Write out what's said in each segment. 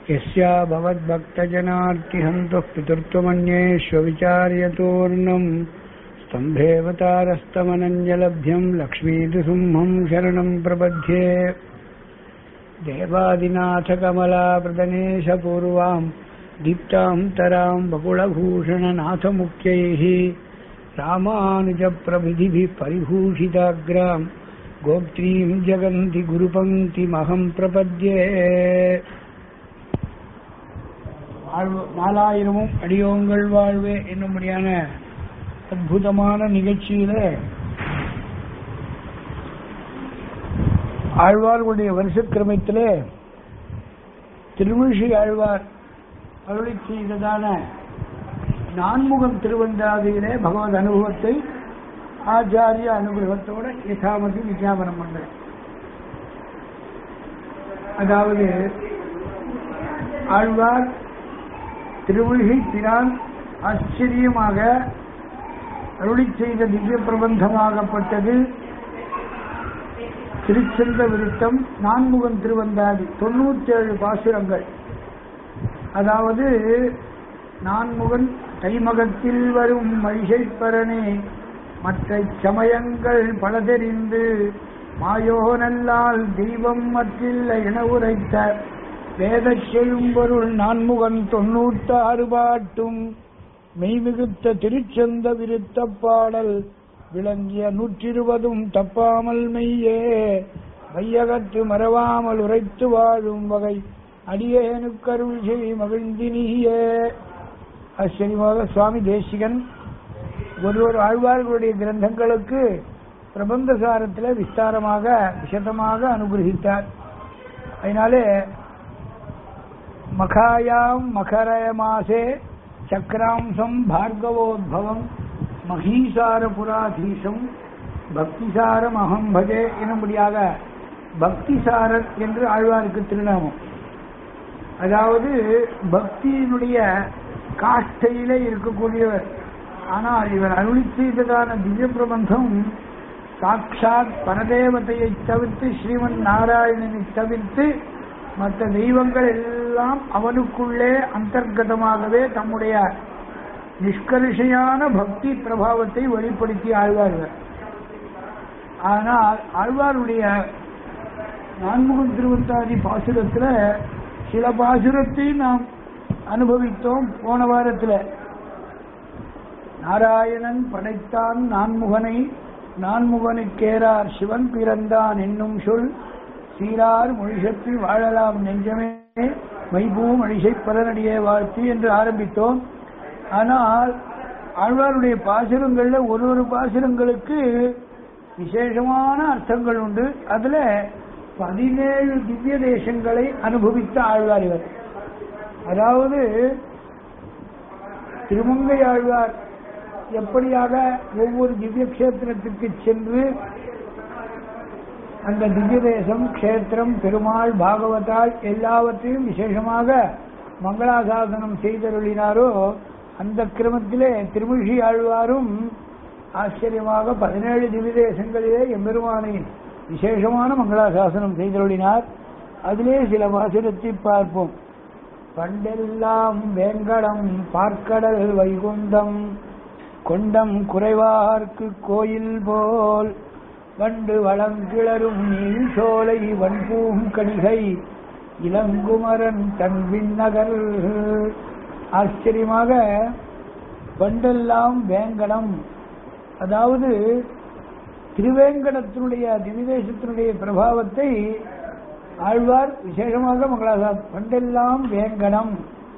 यस्या भवद्भक्तजनार्तिहन्तः पितृत्वमन्येष्वविचार्यतोर्णम् स्तम्भेवतारस्तमनञ्जलभ्यम् लक्ष्मीतिसिंहम् शरणम् प्रपद्ये देवादिनाथकमलाप्रदनेशपूर्वाम् दीप्ताम् तराम् बकुलभूषणनाथमुख्यैः रामानुजप्रविधिभिः परिभूषिताग्राम् गोप्त्रीम् जगन्ति गुरुपङ्क्तिमहम् प्रपद्ये வாழ்வு நாலாயிரமும் அடியோங்கள் வாழ்வே என்னும்படியான அற்புதமான நிகழ்ச்சியில ஆழ்வார்களுடைய வருஷக்கிரமத்திலே திருமிழி ஆழ்வார் அருளி செய்ததான நான்முகம் திருவந்தாதியிலே பகவத் அனுபவத்தை ஆச்சாரிய அனுகிரகத்தோட யதாமதி விஞ்ஞாபனம் பண்ற அதாவது ஆழ்வார் திருவிழி பிரான் ஆச்சரியமாக அருளி செய்த திவ்ய பிரபந்தமாகப்பட்டது திருச்செந்த விருத்தம் நான்முகம் திருவந்தாதி தொண்ணூத்தி ஏழு பாசுரங்கள் அதாவது நான்முகன் கைமகத்தில் வரும் மழிசைப்பரனே மற்ற சமயங்கள் பல தெரிந்து மாயோனல்லால் தெய்வம் மற்றில்லை என உரைத்த வேதச் செய்யும் பொருள் நான்முகன் தொண்ணூத்தாறு பாட்டும் மெய்மிகுத்த திருச்செந்த விருத்த பாடல் விளங்கிய நூற்றிருவதும் தப்பாமல் மெய்யே மையகத்து மறவாமல் உரைத்து வாழும் வகை அடியேனுக்கருள் செய் மகிழ்ந்தினியே ஆச்சரியமாக சுவாமி தேசிகன் ஒரு ஒரு ஆழ்வார்களுடைய கிரந்தங்களுக்கு பிரபந்த சாரத்தில் விஸ்தாரமாக விஷதமாக அனுகிரகித்தார் அதனாலே மகாயாம் மகர மாசே சக்கராம்சம் பார்கவோத்பவம் மகீசார புராதீசம் பக்திசாரம் அகம் பஜே என்னும்படியாக பக்திசாரர் என்று ஆழ்வாருக்கு திருநாமம் அதாவது பக்தியினுடைய காஷ்டையிலே இருக்கக்கூடியவர் ஆனால் இவர் அருளி செய்ததான திவ்ய பிரபந்தம் சாட்சாத் பரதேவதையை தவிர்த்து ஸ்ரீமன் நாராயணனை தவிர்த்து மற்ற தெய்வங்கள் எல்லாம் அவனுக்குள்ளே அந்தர்கதமாகவே தம்முடைய நிஷ்கர்ஷையான பக்தி பிரபாவத்தை வெளிப்படுத்தி ஆழ்வார்கள் ஆனால் ஆழ்வாருடைய நான்முகன் திருவந்தாதி பாசுரத்தில் சில பாசுரத்தை நாம் அனுபவித்தோம் போன வாரத்தில் நாராயணன் படைத்தான் நான்முகனை நான்முகனுக்கேறார் சிவன் பிறந்தான் என்னும் சொல் சீரார் மொழிசப்பி வாழலாம் நெஞ்சமே மைபூ மழிசை பலனடியே வாழ்த்து என்று ஆரம்பித்தோம் ஆனால் ஆழ்வாருடைய பாசுரங்கள்ல ஒரு ஒரு பாசுரங்களுக்கு விசேஷமான அர்த்தங்கள் உண்டு அதுல பதினேழு திவ்ய தேசங்களை அனுபவித்த ஆழ்வார் இவர் அதாவது திருமங்கை ஆழ்வார் எப்படியாக ஒவ்வொரு திவ்ய கஷேத்திரத்திற்கு சென்று அந்த திவ்ய தேசம் கஷேத்திரம் பெருமாள் பாகவதால் எல்லாவற்றையும் விசேஷமாக மங்களாசாசனம் செய்தருளினாரோ அந்த கிரமத்திலே திருமிழி ஆழ்வாரும் ஆச்சரியமாக பதினேழு திவ்ய தேசங்களிலே எம்பெருமானை விசேஷமான மங்களாசாசனம் செய்தருளினார் அதிலே சில வாசனத்தை பார்ப்போம் பண்டெல்லாம் வேங்கடம் பார்க்கடல் வைகுந்தம் கொண்டம் குறைவார்க்கு கோயில் போல் வண்டு வளங்கிளரும் நீள் சோலை வன்பூம் கணிகை இளங்குமரன் தன் விண்ணகர் ஆச்சரியமாக பண்டெல்லாம் வேங்கடம் அதாவது திருவேங்கடத்தினுடைய திவிதேசத்தினுடைய பிரபாவத்தை ஆழ்வார் விசேஷமாக மங்களாசா பண்டெல்லாம் வேங்கடம்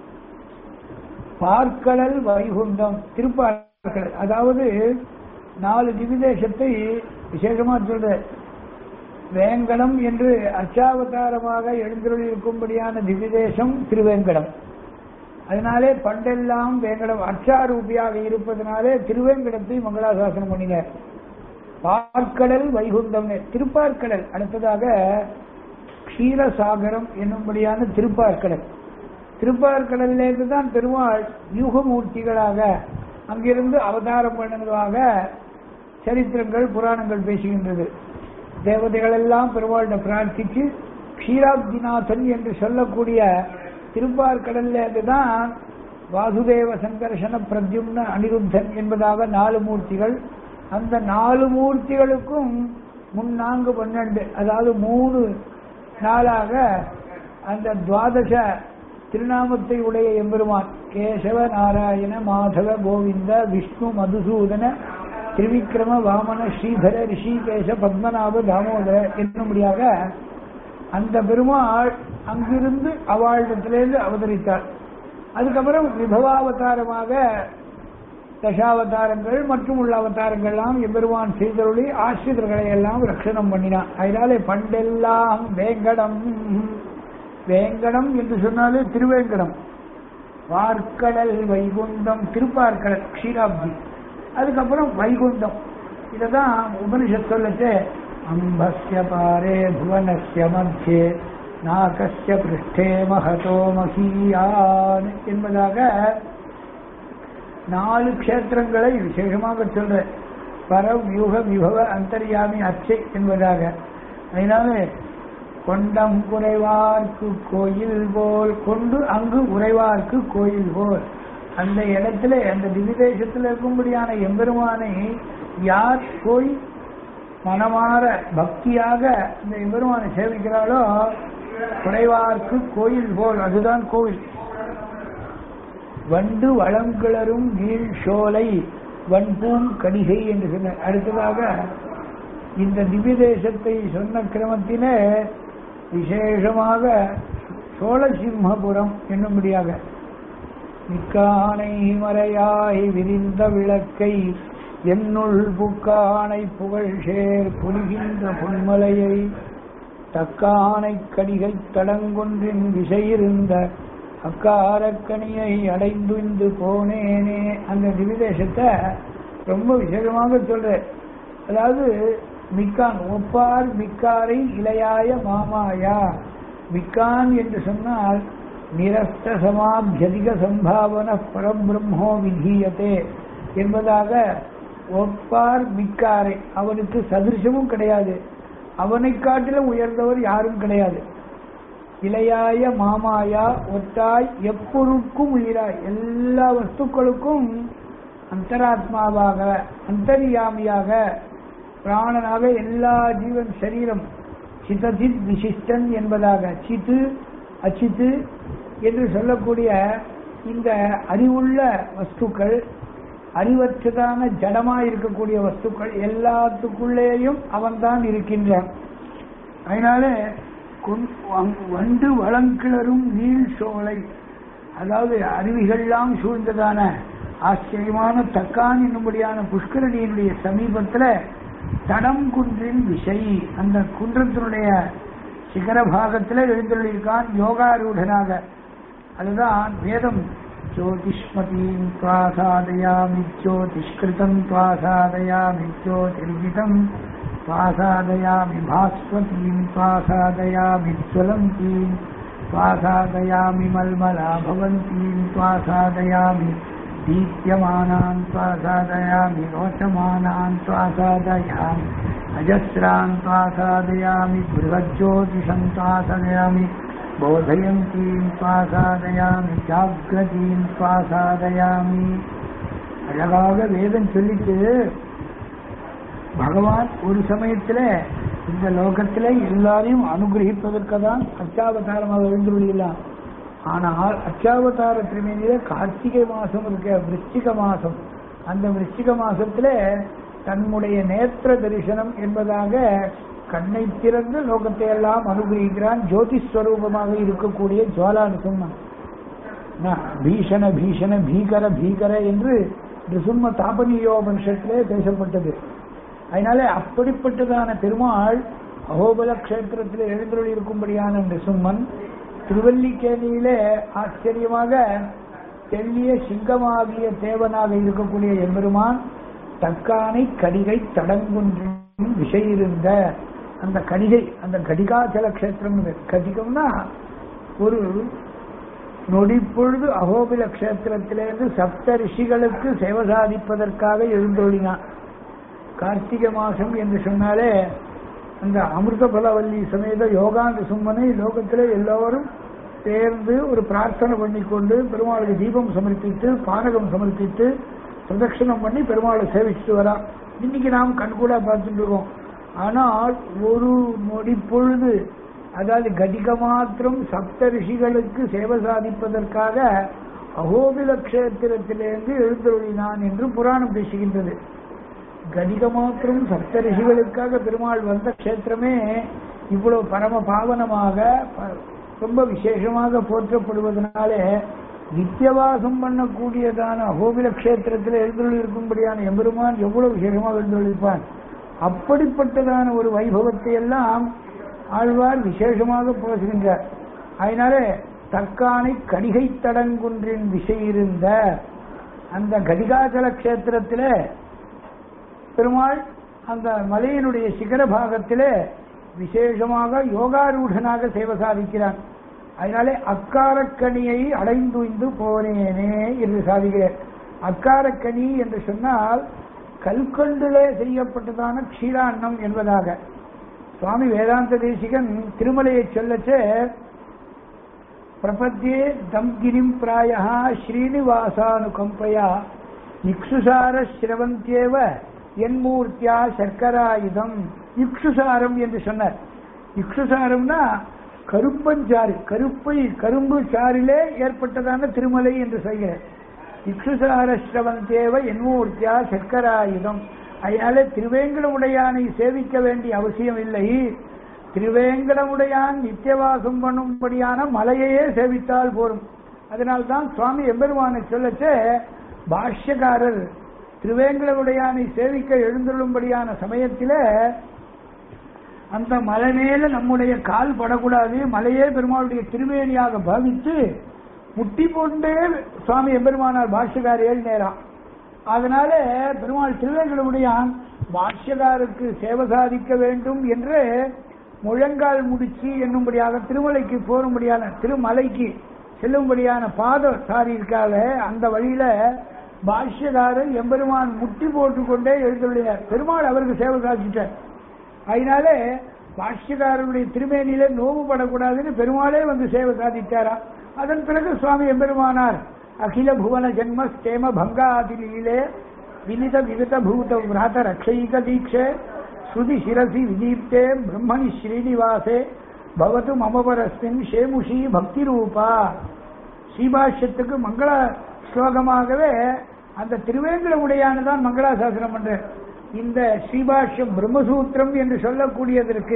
பார்க்கடல் வைகுண்டம் திருப்பார்க்கடல் அதாவது நாலு திவிதேசத்தை விசேஷமா சொல்ற வேங்கடம் என்று அர்ச்சாவதாரமாக எழுந்தருளிருக்கும்படியான திவிதேசம் திருவேங்கடம் அதனாலே பண்டெல்லாம் வேங்கடம் அர்ச்சாரூபியாக இருப்பதனாலே திருவேங்கடத்தை மங்களாசாசனம் பண்ணினார் பார்க்கடல் வைகுண்டம் திருப்பார்க்கடல் அடுத்ததாக க்ஷீரசாகரம் என்னும்படியான திருப்பார்க்கடல் திருப்பார்க்கடலிலிருந்து தான் பெருமாள் யூகமூர்த்திகளாக அங்கிருந்து அவதாரம் பண்ணதாக சரித்திரங்கள் புராணங்கள் பேசுகின்றது தேவதைகள் எல்லாம் பெருமாளிட பிரார்த்திச்சு க்ஷீராப்திநாதன் என்று சொல்லக்கூடிய திருப்பார்கடல்ல அதுதான் வாசுதேவ சங்கர்ஷன பிரத்யும்ன அனிருத்தன் என்பதாக நாலு மூர்த்திகள் அந்த நாலு மூர்த்திகளுக்கும் முன்னான்கு பன்னெண்டு அதாவது மூணு நாளாக அந்த துவாதச திருநாமத்தை உடைய எம்பெருமான் கேசவ நாராயண மாதவ கோவிந்த விஷ்ணு மதுசூதன திரிவிக்ரம வாமன ஸ்ரீதர ரிஷிகேச பத்மநாப தாமோதர என்னும்படியாக அந்த பெருமாள் அங்கிருந்து அவாழ்டத்திலிருந்து அவதரித்தார் அதுக்கப்புறம் விபவாவதாரமாக தசாவதாரங்கள் மற்றும் உள்ள அவதாரங்கள்லாம் எம்பெருமான் செய்தருளி ஆசிரியர்களை எல்லாம் ரட்சணம் பண்ணினான் அதனாலே பண்டெல்லாம் வேங்கடம் வேங்கடம் என்று சொன்னாலே திருவேங்கடம் வார்க்கடல் வைகுண்டம் திருப்பார்க்கடல் க்ஷீராப்தி அதுக்கப்புறம் வைகுண்டம் இததான் உபனிஷத் சொல்லச்சு அம்பஸ்ய பாரே புவனஸ்ய மத்தியே நாகஸ்ய பிருஷ்டே மகதோ மகியான் என்பதாக நாலு க்ஷேத்திரங்களை விசேஷமாக சொல்ற பரவ் யூக விபவ அந்தர்யாமி அச்சை என்பதாக அதனால கொண்டம் குறைவார்க்கு கோயில் போல் கொண்டு அங்கு உறைவார்க்கு கோயில் போல் அந்த இடத்துல அந்த திவிதேசத்தில் இருக்கும்படியான எம்பெருமானை யார் போய் மனமாற பக்தியாக இந்த எம்பெருமானை சேவிக்கிறாளோ குறைவார்க்கு கோயில் போல் அதுதான் கோவில் வண்டு வளங்கிளரும் நீள் சோலை வன்பூம் கடிகை என்று சொன்ன அடுத்ததாக இந்த திவ்ய தேசத்தை சொன்ன கிரமத்திலே விசேஷமாக சோழசிம்மபுரம் என்னும்படியாக மிக்கானை மறையாய் விரிந்த விளக்கை என்னுள் புக்கானை புகழ் சேர் புரிகின்ற பொன்மலையை தக்கானை கடிகை தடங்கொன்றின் விசையிருந்த அக்காரக்கணியை அடைந்துந்து போனேனே அந்த திவிதேசத்தை ரொம்ப விசேஷமாக சொல்றேன் அதாவது மிக்கான் ஒப்பார் மிக்காரை இளையாய மாமாயா மிக்கான் என்று சொன்னால் நிரஸ்த சமாபியதிக சம்பாவன பரபிரம்மோ விதீயத்தே என்பதாக ஒப்பார் மிக்காரை அவனுக்கு சதிருஷமும் கிடையாது அவனை காட்டிலும் உயர்ந்தவர் யாரும் கிடையாது இளையாய மாமாயா ஒட்டாய் எப்பொருட்கும் உயிராய் எல்லா வஸ்துக்களுக்கும் அந்தராத்மாவாக அந்தரியாமியாக பிராணனாக எல்லா ஜீவன் சரீரம் சிதஜித் விசிஷ்டன் என்பதாக சித்து அச்சித்து என்று சொல்லக்கூடிய இந்த அறிவுள்ள வஸ்துக்கள் அறிவற்றதான ஜடமாய் இருக்கக்கூடிய வஸ்துக்கள் எல்லாத்துக்குள்ளேயும் அவன்தான் இருக்கின்றான் அதனால வண்டு வளங்கிளரும் நீள் சோலை அதாவது அருவிகள்லாம் சூழ்ந்ததான ஆச்சரியமான தக்கான் என்னும்படியான புஷ்கரணியினுடைய சமீபத்துல தடம் குன்றின் விசை அந்த குன்றத்தினுடைய சிகர பாகத்தில் எழுந்துள்ளிருக்கான் யோகாரூடனாக அதுதான் வேதம் ஜோதிஷ்மதீம் துவாசாதயாமி ஜோதிஷ்கிருதம் துவாசாதயாமி ஜோதிர்கிதம் துவாசாதயாமி பாஸ்வதீம் துவாசாதயாமி ஜ்வலந்தீம் துவாசாதயாமி மல்மலா பவந்தீம் துவாசாதயாமி दीप्यमानान् स्वासादयामि रोचमानान् स्वासादयामि अजस्रान् स्वासादयामि बृहज्योतिषं स्वासादयामि बोधयन्तीं स्वासादयामि जाग्रतीं स्वासादयामि அழகாக வேதம் சொல்லிட்டு பகவான் ஒரு சமயத்துல இந்த லோகத்துல எல்லாரையும் அனுகிரகிப்பதற்கு தான் அச்சாவதாரமாக எழுந்துள்ளான் ஆனால் அச்சாவதார திருமேனியில கார்த்திகை மாசம் இருக்க விருச்சிக மாசம் அந்த விருச்சிக மாசத்துல தன்னுடைய நேத்திர தரிசனம் என்பதாக கண்ணை திறந்து லோகத்தை எல்லாம் அனுகிரகிக்கிறான் ஜோதிஸ்வரூபமாக இருக்கக்கூடிய ஜுவாலா நிசும்மன் பீஷண பீஷண பீகர பீகர என்று நிசும்ம தாபனியோபனிஷத்திலே பேசப்பட்டது அதனால அப்படிப்பட்டதான பெருமாள் அகோபல கஷேத்திரத்தில் எழுந்தருள் இருக்கும்படியான நிசும்மன் திருவல்லிக்கேணியிலே ஆச்சரியமாக தெல்லிய சிங்கமாகிய தேவனாக இருக்கக்கூடிய எம்பெருமான் தக்கானை கடிகை தடங்குன்றும் விஷயிருந்த அந்த கடிகை அந்த கடிகாச்சல கஷேத்திரம் கடிகம்னா ஒரு நொடிப்பொழுது அகோபில கஷேத்திரத்திலிருந்து சப்த ரிஷிகளுக்கு சேவை சாதிப்பதற்காக எழுந்தொழினான் கார்த்திகை மாசம் என்று சொன்னாலே அந்த அமிர்த பலவல்லி சமேத யோகாந்த சும்மனை லோகத்திலே எல்லோரும் சேர்ந்து ஒரு பிரார்த்தனை பண்ணிக்கொண்டு பெருமாளுக்கு தீபம் சமர்ப்பித்து பானகம் சமர்ப்பித்து பிரதட்சணம் பண்ணி பெருமாளை சேவிச்சுட்டு வரா இன்னைக்கு நாம் கண்கூடா பார்த்துட்டு இருக்கோம் ஆனால் ஒரு நொடி பொழுது அதாவது கடிக மாத்திரம் சப்த ரிஷிகளுக்கு சேவை சாதிப்பதற்காக அகோபில கஷேத்திரத்திலிருந்து எழுந்தொழினான் என்று புராணம் பேசுகின்றது கடிக மாத்திரம் சப்த ரிஷிகளுக்காக பெருமாள் வந்த கஷேத்திரமே இவ்வளவு பரம பாவனமாக ப- ரொம்ப விசேஷமாக போற்றப்படுவதனாலே நித்தியவாசம் பண்ணக்கூடியதான அகோபில கஷேத்திரத்தில் எழுந்தொழி இருக்கும்படியான எம்பெருமான் எவ்வளவு விசேஷமாக எழுந்தொழிப்பான் அப்படிப்பட்டதான ஒரு வைபவத்தை எல்லாம் ஆழ்வார் விசேஷமாக பேசுகின்றார் அதனாலே தற்கானை கடிகை தடங்குன்றின் திசை இருந்த அந்த கடிகாச்சல கஷேத்திரத்திலே பெருமாள் அந்த மலையினுடைய சிகர பாகத்திலே விசேஷமாக யோகாரூடனாக சேவை சாதிக்கிறான் அதனாலே அக்காரக்கனியை அடைந்துய்ந்து போனேனே என்று சாதிக்கிறேன் அக்காரக்கனி என்று சொன்னால் கல்கொண்டிலே செய்யப்பட்டதான க்ஷீராண்ணம் என்பதாக சுவாமி வேதாந்த தேசிகன் திருமலையை சொல்லச்சே பிரபத்தியே தம்கிரிம் பிராய ஸ்ரீனிவாசானுகம்பயா இக்ஷுசார சிரவந்தியேவ என்மூர்த்தியா சர்க்கராயுதம் இக்ஷுசாரம் என்று சொன்னார் இக்ஷுசாரம்னா கருப்பஞ்சாறு கருப்பை கரும்பு சாறிலே ஏற்பட்டதான திருமலை என்று சொல்கிறேன் இக்ஷுசார சிரவந்தேவ என்மூர்த்தியா சர்க்கராயுதம் அதனால திருவேங்கடமுடையானை சேவிக்க வேண்டிய அவசியம் இல்லை திருவேங்கடமுடையான் நித்தியவாசம் பண்ணும்படியான மலையையே சேவித்தால் போரும் அதனால்தான் சுவாமி எம்பெருமானை சொல்லச்சே பாஷ்யக்காரர் திருவேங்கடமுடையானை சேவிக்க எழுந்துள்ளும்படியான சமயத்திலே அந்த மலை மேல நம்முடைய கால் படக்கூடாது மலையே பெருமாளுடைய திருவேணியாக பாவித்து முட்டி போண்டே சுவாமி எம்பெருமானார் பாஷ்யக்கார் ஏழு நேரம் அதனால பெருமாள் திருவேங்கடமுடையான் பாஷ்யக்காருக்கு சேவை சாதிக்க வேண்டும் என்று முழங்கால் முடிச்சு என்னும்படியாக திருமலைக்கு போகும்படியான திருமலைக்கு செல்லும்படியான பாத சாரி இருக்கால அந்த வழியில பாஷ்யக்காரர் எம்பெருமான் முட்டி போட்டுக்கொண்டே எழுந்துள்ளார் பெருமாள் அவருக்கு சேவை சாதிச்சிட்டார் அதனாலே பாஷ்யக்காரருடைய திருமேனியில நோவு படக்கூடாதுன்னு பெருமாளே வந்து சேவை சாதித்தாரா அதன் பிறகு சுவாமி எம்பெருமானார் அகில புவன ஜென்ம ஸ்தேம பங்காதிலீலே வினித விவித பூத விராத ரக்ஷைக தீட்சே ஸ்ருதி சிரசி விதீப்தே பிரம்மணி ஸ்ரீனிவாசே பவத்து மமபரஸ்மின் ஷேமுஷி பக்தி ரூபா ஸ்ரீபாஷ்யத்துக்கு மங்கள ஸ்லோகமாகவே அந்த திருவேங்கட உடையானதான் மங்களாசாசனம் பண்ற இந்த ஸ்ரீபாஷ்யம் பிரம்மசூத்திரம் என்று சொல்லக்கூடியதற்கு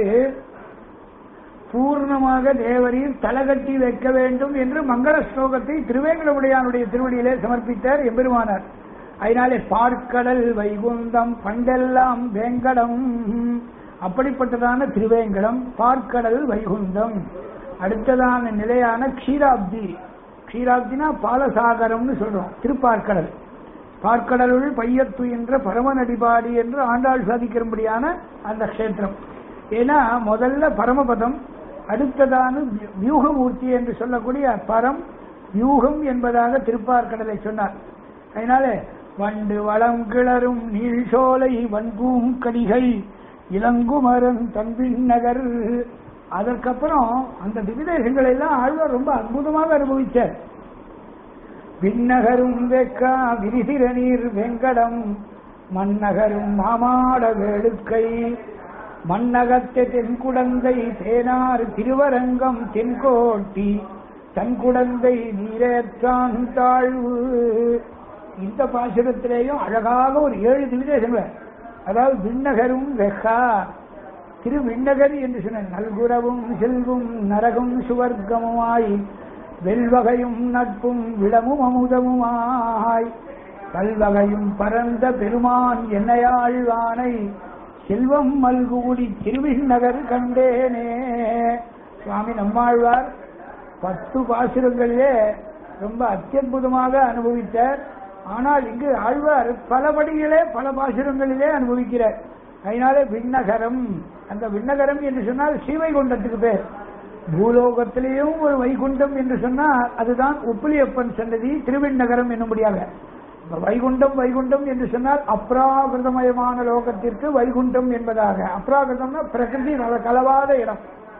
பூர்ணமாக தேவரீர் தலகட்டி வைக்க வேண்டும் என்று மங்கள ஸ்லோகத்தை திருவேங்கடமுடையானுடைய திருவடியிலே சமர்ப்பித்தார் எம்பெருமானார் அதனாலே பார்க்கடல் வைகுந்தம் பண்டெல்லாம் வேங்கடம் அப்படிப்பட்டதான திருவேங்கடம் பார்க்கடல் வைகுந்தம் அடுத்ததான நிலையான க்ஷீராப்தி க்ஷீராப்தினா பாலசாகரம்னு சொல்றோம் திருப்பார்க்கடல் பார்க்கடலுள் பையத்து என்ற பரமநடிபாடி என்று ஆண்டாள் சாதிக்கிறபடியான அந்த க்ஷேத்திரம் ஏன்னா முதல்ல பரமபதம் அடுத்ததான வியூ- வியூகமூர்த்தி என்று சொல்லக்கூடிய பரம் வியூகம் என்பதாக திருப்பார்க்கடலை சொன்னார் அதனால வண்டு வளம் கிளறும் நீழ்சோலை வன்பூம் கடிகை இளங்குமரன் தன்பின் நகர் அதற்கப்புறம் அந்த விவிதேசங்களை எல்லாம் ஆழ்வார் ரொம்ப அற்புதமாக அனுபவிச்சார் விண்ணகரும் வெக்கா விரிசிற நீர் வெங்கடம் மன்னகரும் மாமாட வேளுக்கை மன்னகத்தை தென்குடந்தை தேனார் திருவரங்கம் தென்கோட்டி தன்குடந்தை நீரேற்றான் தாழ்வு இந்த பாசுரத்திலேயும் அழகாக ஒரு ஏழு திவிதேசங்கள் அதாவது விண்ணகரும் வெக்கா திரு விண்ணகர் என்று சொன்ன நல்குறவும் செல்வும் நரகும் சுவர்க்கமுமாய் வெல்வகையும் நட்பும் விடமும் அமுதமுமாய் பல்வகையும் பரந்த பெருமான் என்னையாழ்வானை செல்வம் மல்கூடி திருவிண்ணகர் கண்டேனே சுவாமி நம்மாழ்வார் பத்து பாசுரங்களிலே ரொம்ப அத்தியுதமாக அனுபவித்தார் ஆனால் இங்கு ஆழ்வார் பல படிகளே பல பாசுரங்களிலே அனுபவிக்கிறார் அதனாலே விண்ணகரம் அந்த விண்ணகரம் என்று சொன்னால் ஸ்ரீவைகுண்டத்துக்கு பேர் பூலோகத்திலேயும் ஒரு வைகுண்டம் என்று சொன்னால் அதுதான் உப்பிலியப்பன் சன்னதி திருவிண்ணகரம் என்னும்படியாக இப்ப வைகுண்டம் வைகுண்டம் என்று சொன்னால் அப்ராகிருதமயமான லோகத்திற்கு வைகுண்டம் என்பதாக அப்ராகிருதம்னா பிரகிருதி நல கலவாத இடம்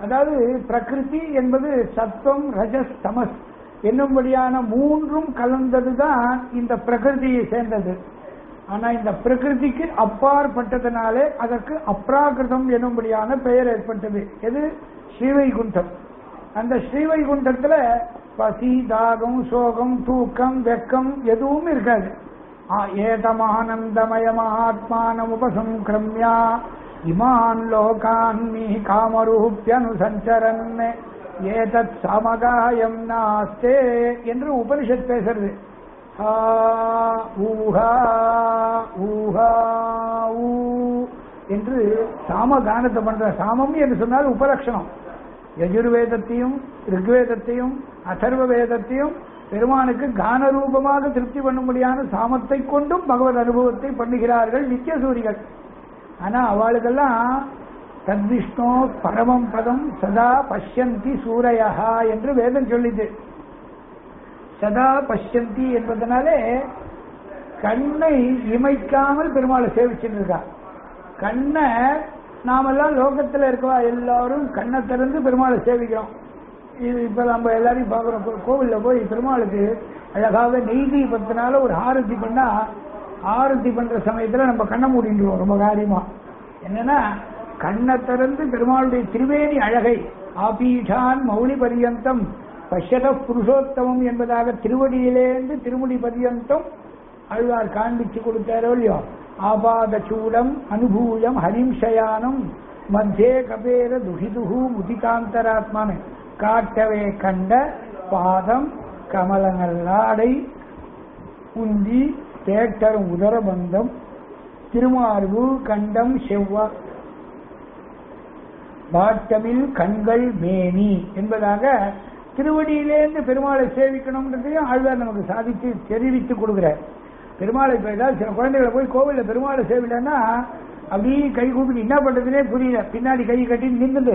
அதாவது பிரகிருதி என்பது சத்துவம் ரஜஸ் தமஸ் என்னும்படியான மூன்றும் கலந்ததுதான் இந்த பிரகிருதியை சேர்ந்தது ஆனா இந்த பிரகிருதிக்கு அப்பாற்பட்டதுனாலே அதற்கு அப்ராகிருதம் என்னும்படியான பெயர் ஏற்பட்டது எது ஸ்ரீவைகுண்டம் அந்த ஸ்ரீவைகுண்டத்துல பசி தாகம் சோகம் தூக்கம் வெக்கம் எதுவும் இருக்காது ஆ, ஏதமானந்தமயமாத்மானம் உபசங்கிரமியா இமான் லோகான் நீ காமரூபியனுசஞ்சரன் ஏதத் சமகாயம் நாஸ்தே என்று உபனிஷத் பேசுறது ஆ, ஊஹா ஊஹா ஊ என்று சாம கானத்தை பண்ற சாமம் என்று சொன்னால் உபலட்சணம் யஜுர்வேதத்தையும் ரிக்வேதத்தையும் அதர்வ வேதத்தையும் பெருமானுக்கு கான ரூபமாக திருப்தி பண்ணும்படியான சாமத்தை கொண்டும் பகவத் அனுபவத்தை பண்ணுகிறார்கள் நித்தியசூரிகள் ஆனா அவளுக்கெல்லாம் தத்விஷ்ணோ பரமம் பதம் சதா பஷ்யந்தி சூரையா என்று வேதம் சொல்லிது சதா பஷ்யந்தி என்பதனாலே கண்ணை இமைக்காமல் பெருமாளை சேவிச்சுட்டு இருக்கா கண்ணை நாமெல்லாம் லோகத்துல இருக்கவா எல்லாரும் கண்ணை திறந்து பெருமாளை சேவிக்கிறோம் இது இப்ப நம்ம எல்லாரையும் பார்க்கிறோம் கோ- கோவில்ல போய் பெருமாளுக்கு அழகாக நெய் தீபத்தினால ஒரு ஆரத்தி பண்ணா ஆரத்தி பண்ற சமயத்துல நம்ம கண்ணை மூடிடுவோம் ரொம்ப காரியமா என்னன்னா கண்ணை திறந்து பெருமாளுடைய திருவேணி அழகை ஆபீஷான் மௌலி பரியந்தம் பஷ்யத புருஷோத்தமம் என்பதாக திருவடியிலேந்து திருமுடி பரியந்தம் ஆழ்வார் காண்பிச்சு கொடுத்தாரோ இல்லையோ ஆபாத சூடம் அனுபூயம் ஹரிம்சயானம் மத்தியே கபேர துஷிதுகு முதிகாந்தராத்மான காட்டவே கண்ட பாதம் கமலங்களாடை உந்தி தேட்டரும் உதரபந்தம் திருமார்பு கண்டம் செவ்வா பாட்டமில் கண்கள் மேனி என்பதாக திருவடியிலேருந்து பெருமாளை சேவிக்கணும்ன்றதையும் ஆழ்வார் நமக்கு சாதித்து தெரிவித்து கொடுக்கிறார் பெருமாளை இப்ப ஏதாவது சில குழந்தைகளை போய் கோவில்ல பெருமாளை சேவிலன்னா அப்படியே கை கூப்பிட்டு என்ன பண்றதுனே புரியல பின்னாடி கை கட்டி நின்றுது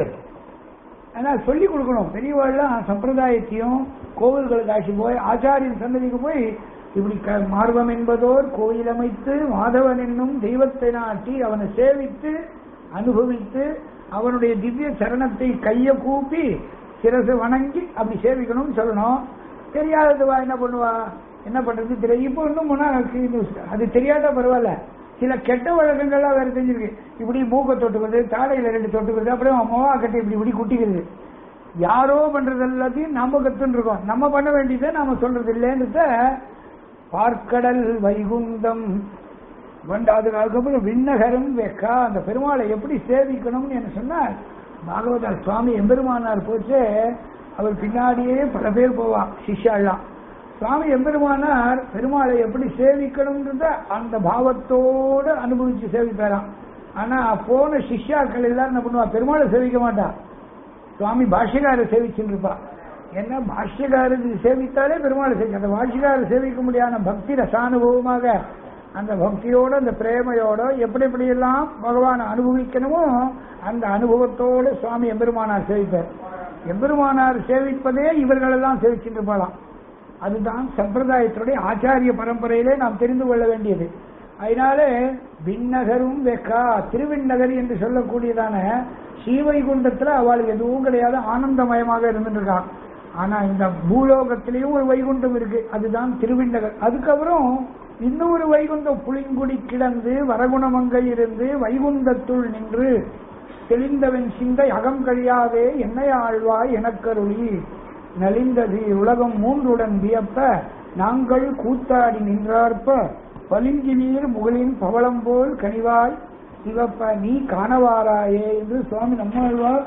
ஆனா சொல்லி கொடுக்கணும் பெரியவாள்லாம் சம்பிரதாயத்தையும் கோவில்களுக்கு ஆட்சி போய் ஆச்சாரியன் சன்னதிக்கு போய் இப்படி க- மார்பம் என்பதோர் கோயில் அமைத்து மாதவன் என்னும் தெய்வத்தை நாட்டி அவனை சேவித்து அனுபவித்து அவனுடைய திவ்ய சரணத்தை கைய கூப்பி சிரசு வணங்கி அப்படி சேவிக்கணும்னு சொல்லணும் தெரியாததுவா என்ன பண்ணுவா என்ன பண்றது தெரியும் இப்போ இன்னும் முன்னா அது தெரியாத பரவாயில்ல சில கெட்ட வழக்கங்கள்லாம் வேற தெரிஞ்சிருக்கு இப்படி மூக்க தொட்டுக்கிறது தாடையில ரெண்டு தொட்டுக்கிறது அப்படியே மோவா கட்டி இப்படி இப்படி குட்டிக்கிறது யாரோ பண்றது எல்லாத்தையும் நாம கத்துன்னு இருக்கோம் நம்ம பண்ண வேண்டியதை நாம சொல்றது இல்லைன்றத பார்க்கடல் வைகுந்தம் வண்ட அதுக்கு அதுக்கப்புறம் விண்ணகரம் வெக்கா அந்த பெருமாளை எப்படி சேவிக்கணும்னு என்ன சொன்னார் பாகவதர் சுவாமி எம்பெருமானார் போச்சு அவர் பின்னாடியே பல பேர் போவான் சிஷ்யாலாம் சுவாமி எம்பெருமானார் பெருமாளை எப்படி சேவிக்கணும்ன்றத அந்த பாவத்தோடு அனுபவிச்சு சேவிப்பாராம் ஆனா போன சிஷ்யாக்கள் எல்லாரும் என்ன பண்ணுவா பெருமாளை சேவிக்க மாட்டா சுவாமி பாஷ்யகாரை சேவிச்சுட்டு இருப்பா என்ன பாஷ்யகாரருக்கு சேவித்தாலே பெருமாளை சேவிக்க அந்த பாஷ்யகாரை சேவிக்க முடியாத பக்தி ரசானுபவமாக அந்த பக்தியோட அந்த பிரேமையோட எப்படி எப்படி எல்லாம் பகவானை அனுபவிக்கணுமோ அந்த அனுபவத்தோடு சுவாமி எம்பெருமானார் சேவிப்பார் எம்பெருமானார் சேவிப்பதே இவர்களெல்லாம் சேவிச்சுட்டு இருப்பாளாம் அதுதான் சம்பிரதாயத்தினுடைய ஆச்சாரிய பரம்பரையிலே நாம் தெரிந்து கொள்ள வேண்டியது அதனாலே விண்ணகரும் வெக்கா திருவிண்ணகர் என்று சொல்லக்கூடியதான ஸ்ரீவைகுண்டத்துல அவளுக்கு எதுவும் கிடையாது ஆனந்தமயமாக இருந்துட்டு இருக்கான் ஆனா இந்த பூலோகத்திலையும் ஒரு வைகுண்டம் இருக்கு அதுதான் திருவிண்ணகர் அதுக்கப்புறம் இன்னொரு வைகுண்டம் புளிங்குடி கிடந்து வரகுணமங்கை இருந்து வைகுண்டத்துள் நின்று தெளிந்தவன் சிந்தை அகம் கழியாதே என்னை ஆழ்வாய் எனக்கருளி நலிந்தது உலகம் மூன்றுடன் வியப்ப நாங்கள் கூத்தாடி நின்றார்ப்ப பளிங்கு நீர் முகலின் பவளம் போல் கனிவாய் சிவப்ப நீ காணவாராயே என்று சுவாமி நம்மாழ்வார்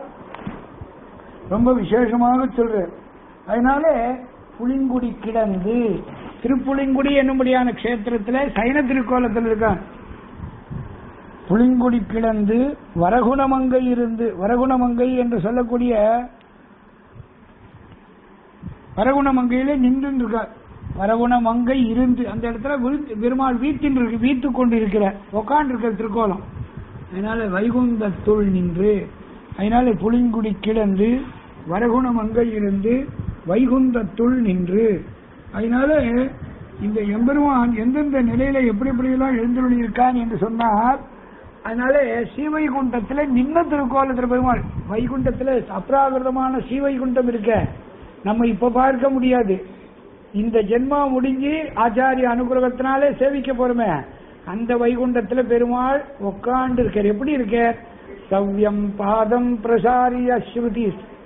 ரொம்ப விசேஷமாக சொல்றார் அதனால புளிங்குடி கிடந்து திருப்புளிங்குடி என்னும்படியான க்ஷேத்திரத்துல சைன திருக்கோலத்தில் இருக்கான் புளிங்குடி கிடந்து வரகுணமங்கை இருந்து வரகுணமங்கை என்று சொல்லக்கூடிய வரகுணமங்கையிலே நின்று இருக்கார் வரகுணமங்கை இருந்து அந்த இடத்துல விழுந்து- பெருமாள் வீட்டின் இருக்கு வீட்டு கொண்டு இருக்கிற உக்காண்டு இருக்கிற திருக்கோலம் அதனால வைகுந்தத்துள் நின்று அதனால புளிங்குடி கிடந்து வரகுணமங்கை இருந்து வைகுந்தத்துள் நின்று அதனால இந்த எம்பெருமான் எந்தெந்த நிலையில எப்படி எப்படி எல்லாம் எழுந்துள்ளி இருக்கான் என்று சொன்னார் அதனால ஸ்ரீவைகுண்டத்துல நின்ன திருக்கோலத்துல பெருமாள் வைகுண்டத்துல அப்ராகிருதமான ஸ்ரீவைகுண்டம் இருக்க நம்ம இப்ப பார்க்க முடியாது இந்த ஜென்மா முடிஞ்சு ஆச்சாரிய அனுகிரகத்தினாலே சேவிக்க போறோமே அந்த வைகுண்டத்துல பெருமாள் உட்கார்ந்து இருக்கார் எப்படி இருக்க சவ்யம் பாதம் பிரசாரிய ஸ்ருதி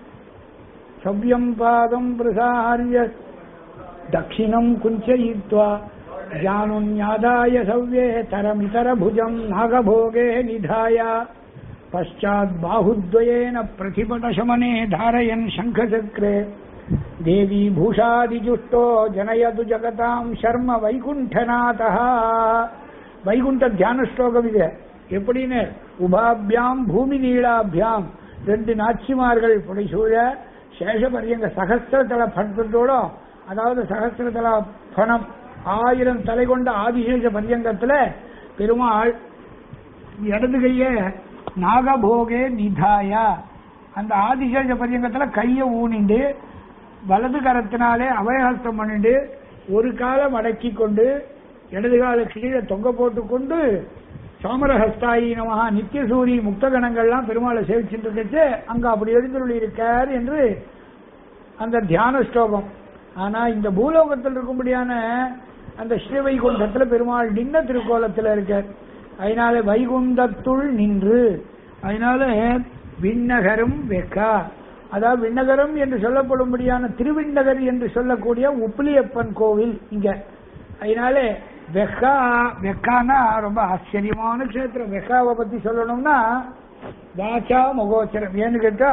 சவ்யம் பாதம் பிரசாரிய தட்சிணம் குஞ்சயித்வா ஜானுன்யாதாய சவ்யே தரமிதர புஜம் நாகபோகே நிதாய பశ్చాத் பாகுத்வயேன பிரதிபடசமனே தாரயன் சங்கசக்ரே தேவி பூஷாதிஜுஷ்டோ ஜனயது ஜகதாம் சர்ம வைகுண்டநாதா வைகுண்ட தியான ஸ்லோகம் இது எப்படின்னு உபாபியாம் பூமி நீளாபியாம் ரெண்டு நாச்சிமார்கள் புடைசூழ சேஷபரியங்க சகஸ்திரதள பட்டத்தோட அதாவது சகஸ்திரதள பணம் ஆயிரம் தலை கொண்ட ஆதிசேஷ பரியங்கத்துல பெருமாள் இடது கைய நாகபோகே நிதாயா அந்த ஆதிசேஷ பரியங்கத்துல கைய ஊனிண்டு வலது கரத்தினாலே அபயஹஸ்தம் பண்ணிட்டு ஒரு காலம் அடக்கி கொண்டு இடது கால கீழே தொங்க போட்டுக்கொண்டு சாமரஹஸ்தாயி நமஹா நித்தியசூரி முக்தகணங்கள்லாம் பெருமாளை சேவிச்சுட்டு இருக்கச்சு அங்க அப்படி எழுந்துள்ளி இருக்கார் என்று அந்த தியான ஸ்லோகம் ஆனா இந்த பூலோகத்தில் இருக்கும்படியான அந்த ஸ்ரீவைகுண்டத்துல பெருமாள் நின்ன திருக்கோலத்துல இருக்கார் அதனால வைகுண்டத்துள் நின்று அதனால விண்ணகரும் வெக்கா அதாவது விண்ணகரம் என்று சொல்லப்படும்படியான திருவிண்ணகர் என்று சொல்லக்கூடிய உப்பிலியப்பன் கோவில் இங்க அதனால வெக்கா வெக்கானா ரொம்ப ஆச்சரியமான கஷேத்திரம் வெக்காவை பத்தி சொல்லணும்னா வாச்சா முகோச்சரம் ஏன்னு கேட்டா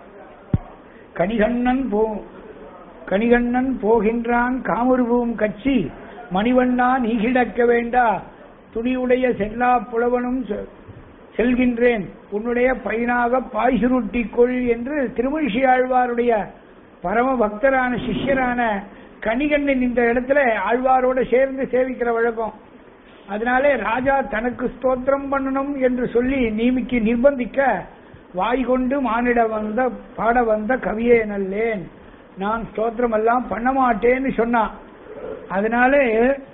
கணிகண்ணன் போ கணிகண்ணன் போகின்றான் காமருவும் கட்சி மணிவண்ணா நீ கிடக்க வேண்டா துணியுடைய செல்லா புலவனும் செ- செல்கின்றேன் உன்னுடைய பையனாக பாய் சுருட்டிக் கொள் என்று திருமணிஷி ஆழ்வாருடைய பரம பக்தரான சிஷ்யரான கணிகண்ணன் இந்த இடத்துல ஆழ்வாரோட சேர்ந்து சேவிக்கிற வழக்கம் அதனாலே ராஜா தனக்கு ஸ்தோத்திரம் பண்ணணும் என்று சொல்லி நியமிக்க நிர்பந்திக்க வாய் கொண்டு மானிட வந்த பாட வந்த கவியே நல்லேன் நான் ஸ்தோத்திரம் எல்லாம் பண்ண மாட்டேன்னு சொன்னான் அதனாலே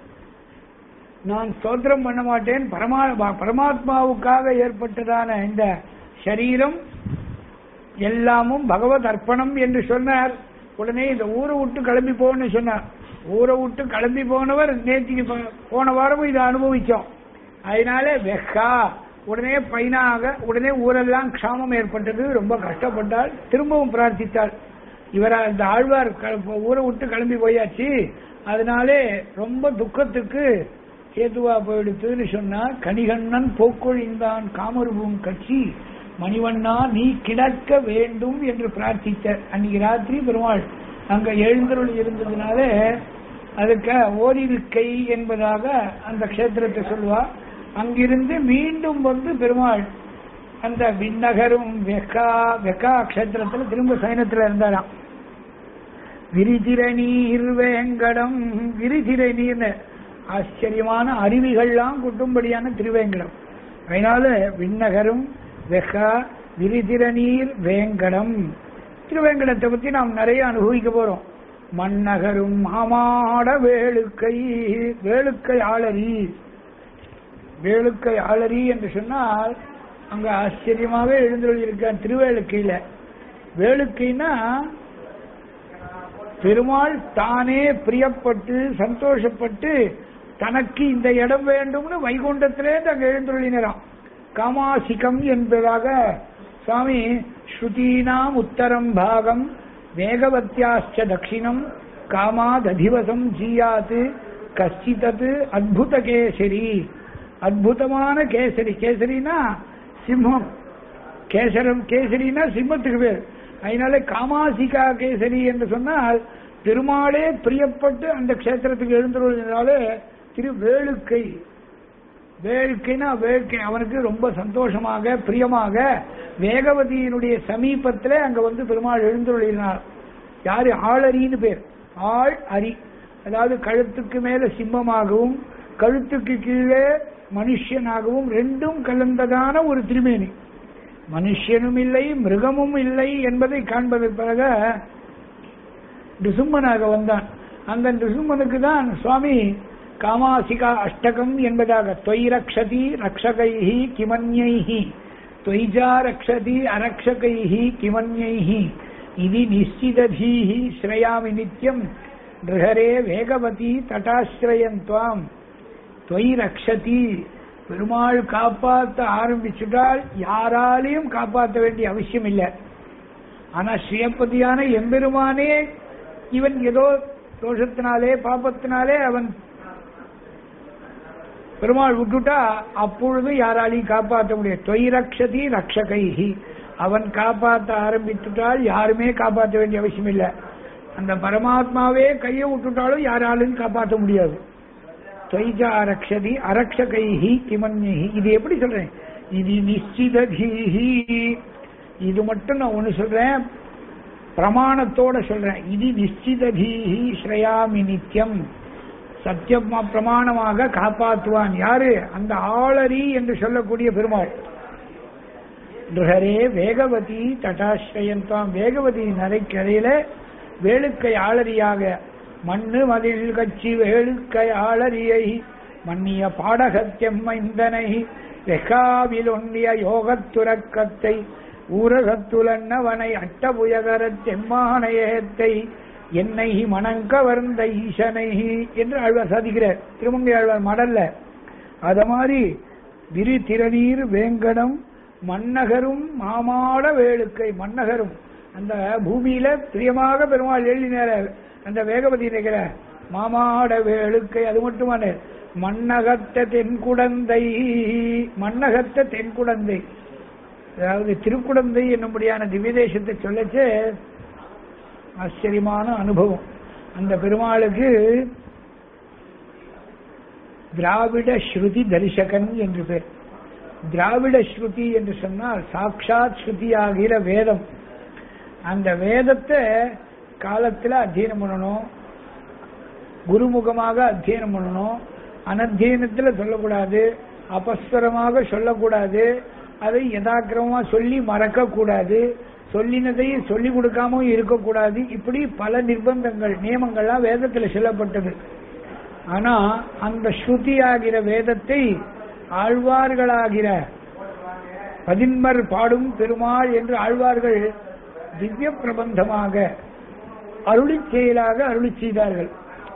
நான் ஸ்தோத்திரம் பண்ண மாட்டேன் பரமா பரமாத்மாவுக்காக ஏற்பட்டதான இந்த சரீரம் எல்லாமும் பகவத் அர்ப்பணம் என்று சொன்னார் உடனே இந்த ஊரை விட்டு கிளம்பி போன்னு சொன்னார் ஊரை விட்டு கிளம்பி போனவர் நேற்றுக்கு போ- போன வாரமும் இதை அனுபவிச்சோம் அதனால வெக்கா உடனே பையனாக உடனே ஊரெல்லாம் க்ஷாமம் ஏற்பட்டது ரொம்ப கஷ்டப்பட்டாள் திரும்பவும் பிரார்த்தித்தாள் இவரா இந்த ஆழ்வார் க- ஊரை விட்டு கிளம்பி போயாச்சு அதனாலே ரொம்ப துக்கத்துக்கு ஹேதுவா போயிடுத்துன்னு சொன்னா கணிகண்ணன் போக்கொழிந்தான் காமருவும் கட்சி மணிவண்ணா நீ கிடக்க வேண்டும் என்று பிரார்த்தித்த அன்னைக்கு ராத்திரி பெருமாள் அங்க எழுந்தருள் இருந்ததுனால அதுக்கு ஓரிருக்கை என்பதாக அந்த க்ஷேத்திரத்தை சொல்லுவா அங்கிருந்து மீண்டும் வந்து பெருமாள் அந்த விண்ணகரும் வெக்கா வெக்கா க்ஷேத்திரத்துல திரும்ப சைனத்துல இருந்தாராம் விரிதிரநீர் வேங்கடம் விரிதிரநீர்னு ஆச்சரியமான அருவிகள்லாம் குட்டும்படியான திருவேங்கடம் அதனால விண்ணகரும் வெக்கா விரிதிரநீர் வேங்கடம் திருவேங்கடத்தை பத்தி நாம் நிறைய அனுபவிக்க போறோம் மன்னகரும் மாமாட வேளுக்கை வேளுக்கை ஆளரி வேளுக்கை ஆளரி என்று சொன்னால் அங்க ஆச்சரியமாக எழுந்தருள் இருக்க திருவேளுக்கையில வேளுக்கைனா பெருமாள் தானே பிரியப்பட்டு சந்தோஷப்பட்டு தனக்கு இந்த இடம் வேண்டும்னு வைகுண்டத்திலே அங்க எழுந்துள்ளினராம் காமாசிகம் என்பதாக சுவாமி ஸ்ருதீனாம் உத்தரம் பாகம் வேகவத்தியாச்ச தட்சிணம் காமாததிவசம் ஜீயாத் கஷ்டிதத் அத்புத கேசரி அற்புதமான கேசரி கேசரினா சிம்மம் கேசரம் கேசரினா சிம்மத்துக்கு பேர் அதனால காமாசிகா கேசரி என்று சொன்னால் பெருமாளே பிரியப்பட்டு அந்த க்ஷேத்திரத்துக்கு எழுந்துள்ளதாலே திரு வேளுக்கை வேள்கைனா வேள்கை அவனுக்கு ரொம்ப சந்தோஷமாக பிரியமாக வேகவதியினுடைய சமீபத்துல அங்க வந்து பெருமாள் எழுந்துள்ளினார் யாரு ஆளரின்னு பேர் ஆள் அரி அதாவது கழுத்துக்கு மேல சிம்மமாகவும் கழுத்துக்கு கீழே மனுஷனாகவும் ரெண்டும் கலந்ததான ஒரு திருமேனி மனுஷனும் இல்லை மிருகமும் இல்லை என்பதை காண்பதற்காக நிசும்மனாக வந்தான் அந்த நிசும்மனுக்கு தான் சுவாமி காமாசிகா அஷ்டகம் என்பதாக தொய் ரக்ஷதி ரக்ஷகைஹி கிமன்யைஹி தொய்ஜா ரக்ஷதி அரக்ஷகைஹி கிமன்யைஹி இது நிச்சிததீஹி ஸ்ரயாமி நித்யம் நிருகரே வேகவதி தட்டாஸ்ரயன் துவாம் தொய் ரக்ஷதி பெருமாள் காப்பாற்ற ஆரம்பிச்சுட்டால் யாராலையும் காப்பாற்ற வேண்டிய அவசியம் இல்லை ஆனா ஸ்ரீயப்பதியான எம்பெருமானே இவன் ஏதோ தோஷத்தினாலே பாப்பத்தினாலே அவன் பெருமாள் விட்டுட்டா அப்பொழுது யாராலையும் காப்பாற்ற முடியாது தொய் ரக்ஷதி ரக்ஷகைஹி அவன் காப்பாற்ற ஆரம்பித்துட்டால் யாருமே காப்பாற்ற வேண்டிய அவசியம் இல்லை அந்த பரமாத்மாவே கையை விட்டுட்டாலும் யாராலையும் காப்பாற்ற முடியாது தொய்ஜா அரக்ஷதி அரக்ஷகைஹி கிமன்யஹி இது எப்படி சொல்றேன் இது நிச்சிதீஹி இது மட்டும் நான் ஒண்ணு சொல்றேன் பிரமாணத்தோட சொல்றேன் இது நிச்சிதீஹி ஸ்ரயாமி நித்யம் சத்தியமா பிரமாணமாக காப்பாற்றுவான் யாரு அந்த ஆளரி என்று சொல்லக்கூடிய பெருமாள் நிருகரே வேகவதி தட்டாஸ்ரயந்தாம் வேகவதி நரைக்கரையில வேளுக்கை ஆளரியாக மண்ணு மதில் கட்சி வேளுக்கை ஆளரியை மன்னிய பாடகத்தெம்மைந்தனை வெகாவில் ஒன்றிய யோகத்துறக்கத்தை ஊரகத்துலன்னவனை அட்டபுயகரத் தெம்மானயத்தை என்னை மணங்கவர்ந்த ஈசனை என்று ஆழ்வார் சாதிக்கிறார் திருமங்கை ஆழ்வார் மடல்ல அத மாதிரி விரி திரநீர் வேங்கடம் மன்னகரும் மாமாட வேளுக்கை மன்னகரும் அந்த பூமியில பிரியமாக பெருமாள் எழுதினார அந்த வேகவதி இருக்கிற மாமாட வேளுக்கை அது மட்டுமான மன்னகத்த தென்குடந்தை மன்னகத்த தென்குடந்தை அதாவது திருக்குடந்தை என்னும்படியான திவ்யதேசத்தை சொல்லச்சு ஆச்சரியமான அனுபவம் அந்த பெருமாளுக்கு திராவிட ஸ்ருதி தரிசகன் என்று பேர் திராவிட ஸ்ருதி என்று சொன்னால் சாட்சாத் ஸ்ருதி ஆகிற வேதம் அந்த வேதத்தை காலத்துல அத்தியனம் பண்ணணும் குருமுகமாக அத்தியனம் பண்ணணும் அனத்தியனத்துல சொல்லக்கூடாது அபஸ்வரமாக சொல்லக்கூடாது அதை யதாக்கிரமமா சொல்லி மறக்க கூடாது சொல்லினதை சொல்லி கொடுக்காம இருக்கக்கூடாது இப்படி பல நிர்பந்தங்கள் நியமங்கள்லாம் வேதத்தில் சொல்லப்பட்டது ஆனா அந்த ஸ்ருதி ஆகிற வேதத்தை ஆழ்வார்களாகிற பதின்மர் பாடும் பெருமாள் என்று ஆழ்வார்கள் திவ்ய பிரபந்தமாக அருளி செயலாக அருளி செய்தார்கள்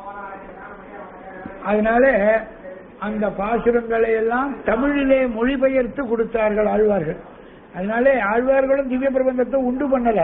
அதனால அந்த பாசுரங்களை எல்லாம் தமிழிலே மொழிபெயர்த்து கொடுத்தார்கள் ஆழ்வார்கள் அதனால ஆழ்வார்களும் திவ்ய பிரபந்தத்தை உண்டு பண்ணல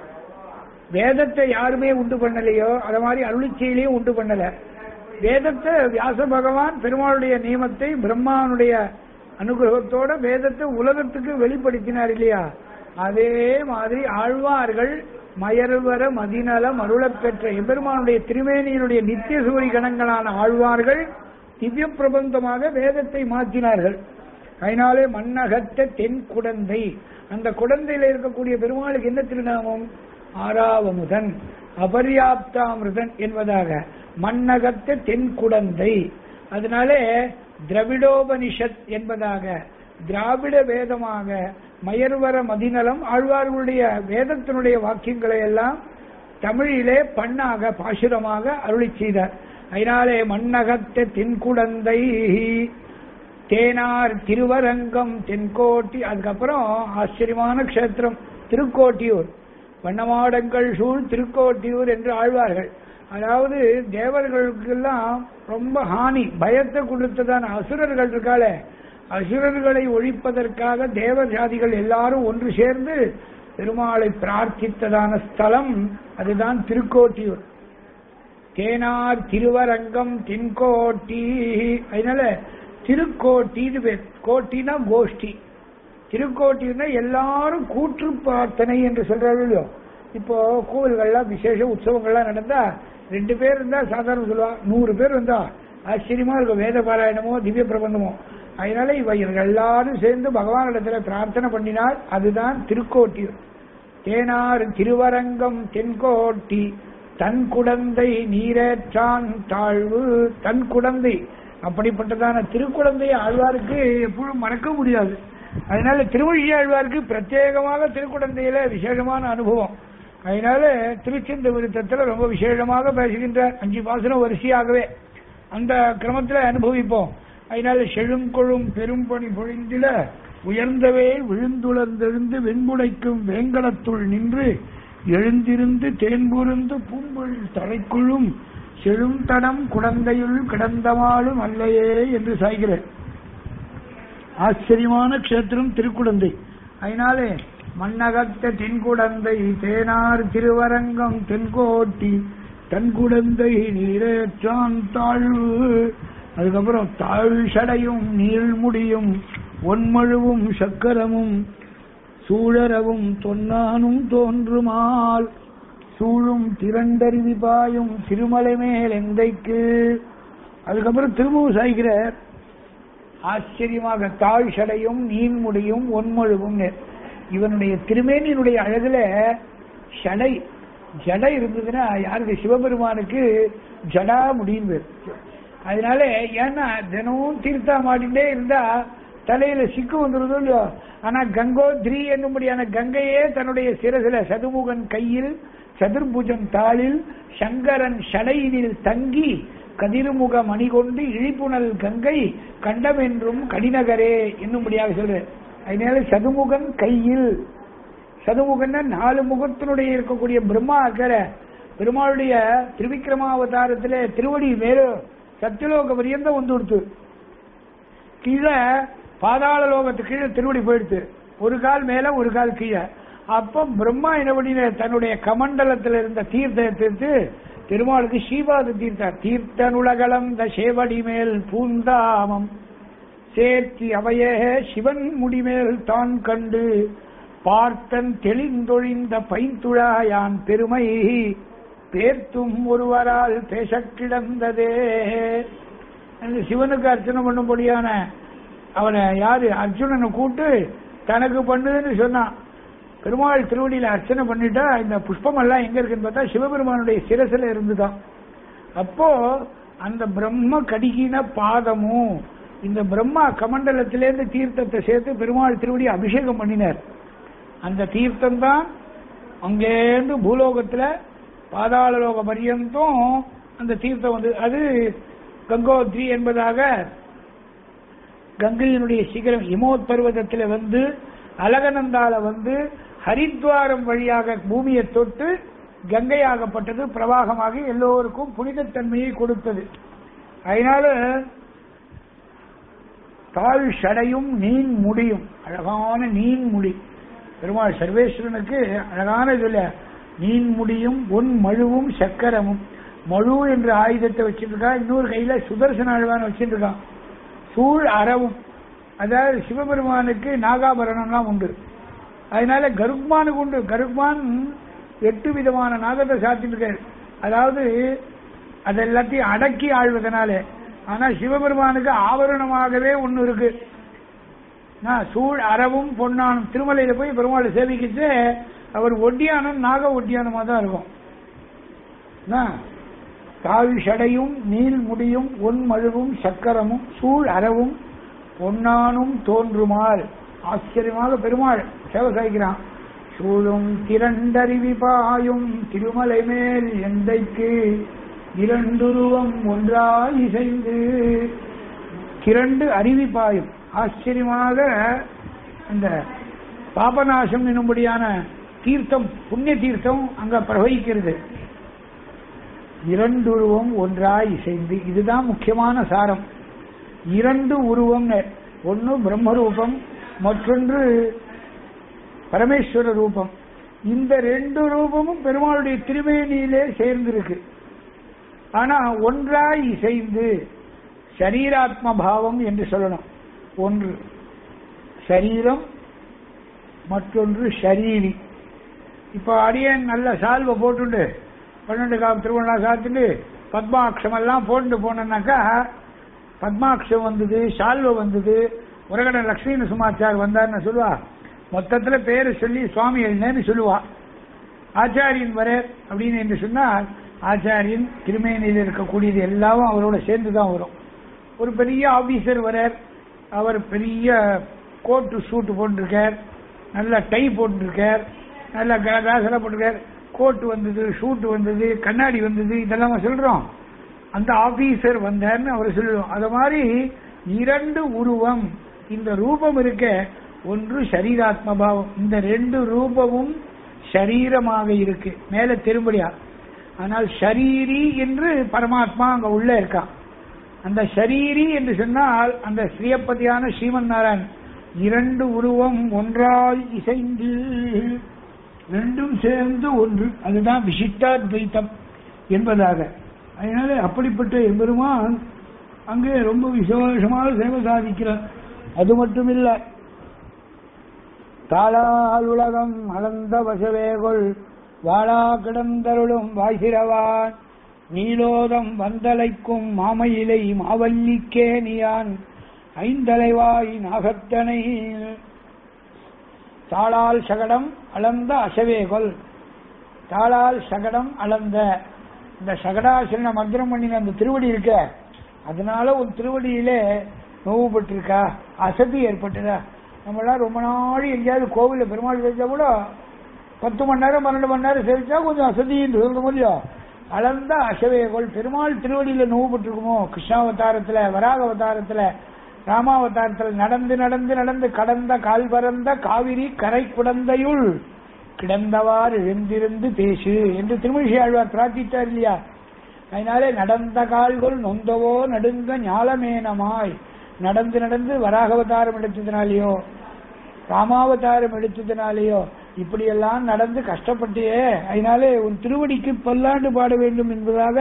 வேதத்தை யாருமே உண்டு பண்ணலையோ அத மாதிரி அருளிச்செயலையும் உண்டு பண்ணல வேதத்தை வியாச பகவான் பெருமாளுடைய நியமத்தை பிரம்மானுடைய அனுகிரகத்தோட வேதத்தை உலகத்துக்கு வெளிப்படுத்தினார் இல்லையா அதே மாதிரி ஆழ்வார்கள் மயர்வர மதிநலம் அருளப் பெற்ற எம்பெருமானுடைய திருமேனியினுடைய நித்திய சூரி கணங்களான ஆழ்வார்கள் திவ்ய பிரபந்தமாக வேதத்தை மாற்றினார்கள் அதனாலே மன்னகத்த தென் குடந்தை அந்த குடந்தையில இருக்கக்கூடிய பெருமாளுக்கு என்ன திருநாமம் ஆறாவமுதன் அபர்யாப்தாமிருதன் என்பதாக மன்னகத்த தென் குடந்தை அதனாலே திரவிடோபனிஷத் என்பதாக திராவிட வேதமாக மயர்வர மதிநலம் ஆழ்வார்களுடைய வேதத்தினுடைய வாக்கியங்களை எல்லாம் தமிழிலே பண்ணாக பாசுரமாக அருளி செய்தார் அதனாலே மன்னகத்த தென்குடந்தை தேனார் திருவரங்கம் தென்கோட்டி அதுக்கப்புறம் ஆச்சரியமான க்ஷேத்திரம் திருக்கோட்டியூர் வண்ணமாடங்கள் சூழ் திருக்கோட்டியூர் என்று ஆழ்வார்கள் அதாவது தேவர்களுக்கெல்லாம் ரொம்ப ஹானி பயத்தை கொடுத்ததான அசுரர்கள் இருக்காளே அசுரர்களை ஒழிப்பதற்காக தேவர் ஜாதிகள் எல்லாரும் ஒன்று சேர்ந்து பெருமாளை பிரார்த்தித்ததான ஸ்தலம் அதுதான் திருக்கோட்டியூர் தேனார் திருவரங்கம் தென்கோட்டி அதனால திருக்கோட்டின்னு பேர் கோட்டினா கோஷ்டி திருக்கோட்டின்னா எல்லாரும் கூற்று பிரார்த்தனை என்று சொல்றாங்க இல்லையோ இப்போ கோவில்கள்லாம் விசேஷ உற்சவங்கள்லாம் நடந்தா ரெண்டு பேர் இருந்தா சாதாரண சொல்லுவா நூறு பேர் இருந்தா ஆச்சரியமா இருக்கும் வேத பாராயணமோ திவ்ய பிரபந்தமோ அதனால இவர்கள் எல்லாரும் சேர்ந்து பகவானிடத்துல பிரார்த்தனை பண்ணினால் அதுதான் திருக்கோட்டியூர் தேனார் திருவரங்கம் தென்கோட்டி தன் குடந்தை நீரேற்றான் தாழ்வு தன் குடந்தை அப்படிப்பட்டதான திருக்குழந்தை ஆழ்வாருக்கு எப்பொழுதும் மறக்க முடியாது அதனால திருமொழி ஆழ்வாருக்கு பிரத்யேகமாக திருக்குடந்தையில விசேஷமான அனுபவம் அதனால திருச்செந்த விருத்தத்தில் ரொம்ப விசேஷமாக பேசுகின்றார் அஞ்சு பாசனம் வரிசையாகவே அந்த கிரமத்தில் அனுபவிப்போம் அதனால செழுங்கொழும் பெரும்பணி பொழிந்தில உயர்ந்தவே விழுந்துளர்ந்தெழுந்து வெண்புடைக்கும் வேங்கடத்துள் நின்று எழுந்திருந்து தேன்புருந்து பூம்புள் தலைக்குள்ளும் செழுந்தடம் குடந்தையுள் கிடந்தமாலும் அல்லையே என்று சாய்கிறேன் ஆச்சரியமான க்ஷேத்திரம் திருக்குடந்தை அதனாலே மண்ணகத்த தென்குடந்தை தேனார் திருவரங்கம் தென்கோட்டி தன்குடந்தை நீரேற்றான் தாழ்வு அதுக்கப்புறம் தாழ் சடையும் நீள்முடியும் ஒன்மழுவும் சக்கரமும் சூழரவும் தொன்னானும் தோன்றுமால் சூழும் திரண்டருவி பாயும் திருமலை மேல் எந்தைக்கு அதுக்கப்புறம் திரும்பவும் சாய்கிறார் ஆச்சரியமாக தாழ் சடையும் நீன்முடியும் ஒன்மொழுவும் இவனுடைய திருமேனியினுடைய அழகுல ஷடை ஜடை இருந்ததுன்னா யாருக்கு சிவபெருமானுக்கு ஜடா முடியும் பேர். அதனால ஏன்னா தினமும் தீர்த்தா மாட்டிகிட்டே இருந்தா தலையில சிக்கு வந்துருதோ இல்லையோ ஆனா கங்கோத்ரி என்னும்படியான கங்கையே தன்னுடைய சிரசில சதுமுகன் கையில் சதுர்புஜன் தாளில் சங்கரன் ஷடையினில் தங்கி கதிர்முக மணி கொண்டு இழிப்புணல் கங்கை கண்டமென்றும் கடிநகரே என்னும்படியாக சொல்ற அதனால சதுமுகன் கையில் சதுமுகன் நாலு முகத்தினுடைய இருக்கக்கூடிய பிரம்மா அக்கற பெருமாளுடைய திருவிக்கிரமாவதாரத்துல திருவடி மேலும் சத்தியலோக பரியந்தம் வந்து கொடுத்து கீழே பாதாள லோகத்துக்கு கீழே திருவடி போயிடுத்து ஒரு கால் மேல ஒரு கால் கீழே அப்ப பிரம்மா என்ன பண்ணின தன்னுடைய கமண்டலத்தில் இருந்த தீர்த்தத்தை எடுத்து திருமாலுக்கு ஸ்ரீபாத தீர்த்தார் தீர்த்தனுலகளம் த சேவடி மேல் பூந்தாமம் சேர்த்தி அவையே சிவன் முடிமேல் தான் கண்டு பார்த்தன் தெளிந்தொழிந்த பைந்துழாயான் பெருமை பேர்த்தும் ஒருவரால் பேசக் கிடந்ததே அந்த சிவனுக்கு அர்ச்சனை பண்ணும்படியான அவனை யாரு அர்ஜுனனை கூட்டு தனக்கு பண்ணுன்னு சொன்னான் பெருமாள் திருவடியில அர்ச்சனை பண்ணிட்டா இந்த புஷ்பம் எல்லாம் எங்க இருக்குன்னு பார்த்தா சிவபெருமானுடைய சிரசில இருந்துதான் அப்போ அந்த பிரம்ம கடிகின பாதமும் இந்த பிரம்மா கமண்டலத்திலேருந்து தீர்த்தத்தை சேர்த்து பெருமாள் திருவடி அபிஷேகம் பண்ணினார் அந்த தீர்த்தம் தான் அங்கேருந்து பூலோகத்துல பாதாள லோக பரியந்தம் அந்த தீர்த்தம் வந்து அது கங்கோத்ரி என்பதாக கங்கையினுடைய சிகரம் இமோத் பர்வதத்தில் வந்து அலகநந்தால வந்து ஹரித்வாரம் வழியாக பூமியை தொட்டு கங்கையாகப்பட்டது பிரவாகமாக எல்லோருக்கும் புனிதத்தன்மையை கொடுத்தது அதனால தாழ் சடையும் நீன் முடியும் அழகான நீன் முடி பெருமாள் சர்வேஸ்வரனுக்கு அழகான இதுல நீன் முடியும் ஒன் மழுவும் சக்கரமும் மழு என்ற ஆயுதத்தை வச்சிருக்கா இன்னொரு கையில சுதர்சன அழ்வான் வச்சிருக்கான் சூழ் அறவும் அதாவது சிவபெருமானுக்கு நாகாபரணம்லாம் உண்டு அதனால கருக்மானுக்கு உண்டு கருக்மான் எட்டு விதமான நாகத்தை சாத்திருக்காரு அதாவது அது எல்லாத்தையும் அடக்கி ஆழ்வதனால ஆனா சிவபெருமானுக்கு ஆவரணமாகவே ஒண்ணு இருக்கு நான் சூழ் அறவும் பொன்னானும் திருமலையில போய் பெருமாளை சேவிக்கிட்டு அவர் ஒட்டியானம் நாக ஒட்டியானமா தான் இருக்கும் என்ன? தாழ் சடையும் நீள் முடியும் ஒன் மழுவும் சக்கரமும் சூழ் அறவும் பொன்னானும் தோன்றுமால் ஆச்சரியமாக பெருமாள் சேவை சாய்க்கிறான் சூழும் திரண்டருவி பாயும் திருமலை மேல் எந்தைக்கு இரண்டுருவம் ஒன்றாய் இசைந்து திரண்டு அருவி பாயும் ஆச்சரியமாக அந்த பாபநாசம் என்னும்படியான தீர்த்தம் புண்ணிய தீர்த்தம் அங்க பிரவகிக்கிறது இரண்டு உருவம் ஒன்றாய் இசைந்து இதுதான் முக்கியமான சாரம் இரண்டு உருவம் ஒன்னு பிரம்ம ரூபம் மற்றொன்று பரமேஸ்வர ரூபம் இந்த ரெண்டு ரூபமும் பெருமாளுடைய திருமேனியிலே சேர்ந்திருக்கு ஆனா ஒன்றாய் இசைந்து சரீராத்ம பாவம் என்று சொல்லணும் ஒன்று சரீரம் மற்றொன்று ஷரீரி இப்போ அடியன் நல்ல சால்வை போட்டுண்டு பன்னெண்டு காலம் திருவண்ணா சாத்துட்டு பத்மாட்சம் எல்லாம் போட்டு போனேன்னாக்கா பத்மாட்சம் வந்தது சால்வை வந்தது உரகட லக்ஷ்மி நரசிம்மாச்சார் வந்தார்னு சொல்லுவா மொத்தத்துல பேரை சொல்லி சுவாமி எழுந்தேன்னு சொல்லுவா ஆச்சாரியன் வர அப்படின்னு என்று சொன்னால் ஆச்சாரியன் திருமேனியில் இருக்கக்கூடியது எல்லாமும் அவரோட சேர்ந்து தான் வரும் ஒரு பெரிய ஆபீசர் வரார் அவர் பெரிய கோட்டு சூட்டு போட்டிருக்கார் நல்ல டை போட்டிருக்கார் நல்ல காசெல்லாம் போட்டிருக்கார் கோட்டு வந்தது ஷூட்டு வந்தது கண்ணாடி வந்தது இதெல்லாம் சொல்றோம் அந்த ஆபீசர் வந்தார்னு அவர் சொல்லுவோம் அது மாதிரி இரண்டு உருவம் இந்த ரூபம் இருக்க ஒன்று சரீராத்ம பாவம் இந்த ரெண்டு ரூபமும் சரீரமாக இருக்கு மேல திரும்படியா ஆனால் ஷரீரி என்று பரமாத்மா அங்க உள்ள இருக்கான் அந்த ஷரீரி என்று சொன்னால் அந்த ஸ்ரீயப்பதியான ஸ்ரீமன் நாராயண் இரண்டு உருவம் ஒன்றாய் இசைந்து ரெண்டும் சேர்ந்து ஒன்று அதுதான் விசிஷ்டாத்வைத்தம் என்பதாக அதனால அப்படிப்பட்ட எம்பெருமான் அங்கே ரொம்ப விசேஷமாக சேவை சாதிக்கிறார் அது மட்டும் இல்லை தாளால் உலகம் அளந்த வசவேகொள் வாழா கிடந்தருளும் வாய்கிறவான் நீலோதம் வந்தலைக்கும் மாமையிலை மாவல்லிக்கே நீயான் ஐந்தலைவாய் நாகத்தனை தாளால் சகடம் அளந்த அசவேகொல் தாளால் சகடம் அளந்த இந்த சகடாசன மந்திரம் பண்ணின அந்த திருவடி இருக்க அதனால உன் திருவடியிலே நோவுபட்டிருக்கா அசதி ஏற்பட்டதா நம்மளாம் ரொம்ப நாள் எங்கேயாவது கோவிலில் பெருமாள் சேவிச்சா கூட பத்து மணி நேரம் பன்னெண்டு மணி நேரம் சேவிச்சா கொஞ்சம் அசதின்னு சொல்ல முடியும் அளந்த அசவேகோள் பெருமாள் திருவடியில நோவுபட்டிருக்குமோ கிருஷ்ணாவதாரத்துல வராக அவதாரத்துல ராமாவதாரத்துல நடந்து நடந்து நடந்து கடந்த கால் பறந்த காவிரி கரை குடந்தையுள் கிடந்தவாறு எழுந்திருந்து பேசு என்று திருமணிஷி ஆழ்வார் பிரார்த்தித்தார் இல்லையா அதனாலே நடந்த கால்கள் நொந்தவோ நடுங்க ஞாலமேனமாய் நடந்து நடந்து வராகவதாரம் எடுத்ததுனாலேயோ ராமாவதாரம் எடுத்ததுனாலேயோ இப்படியெல்லாம் நடந்து கஷ்டப்பட்டியே அதனாலே உன் திருவடிக்கு பல்லாண்டு பாட வேண்டும் என்பதாக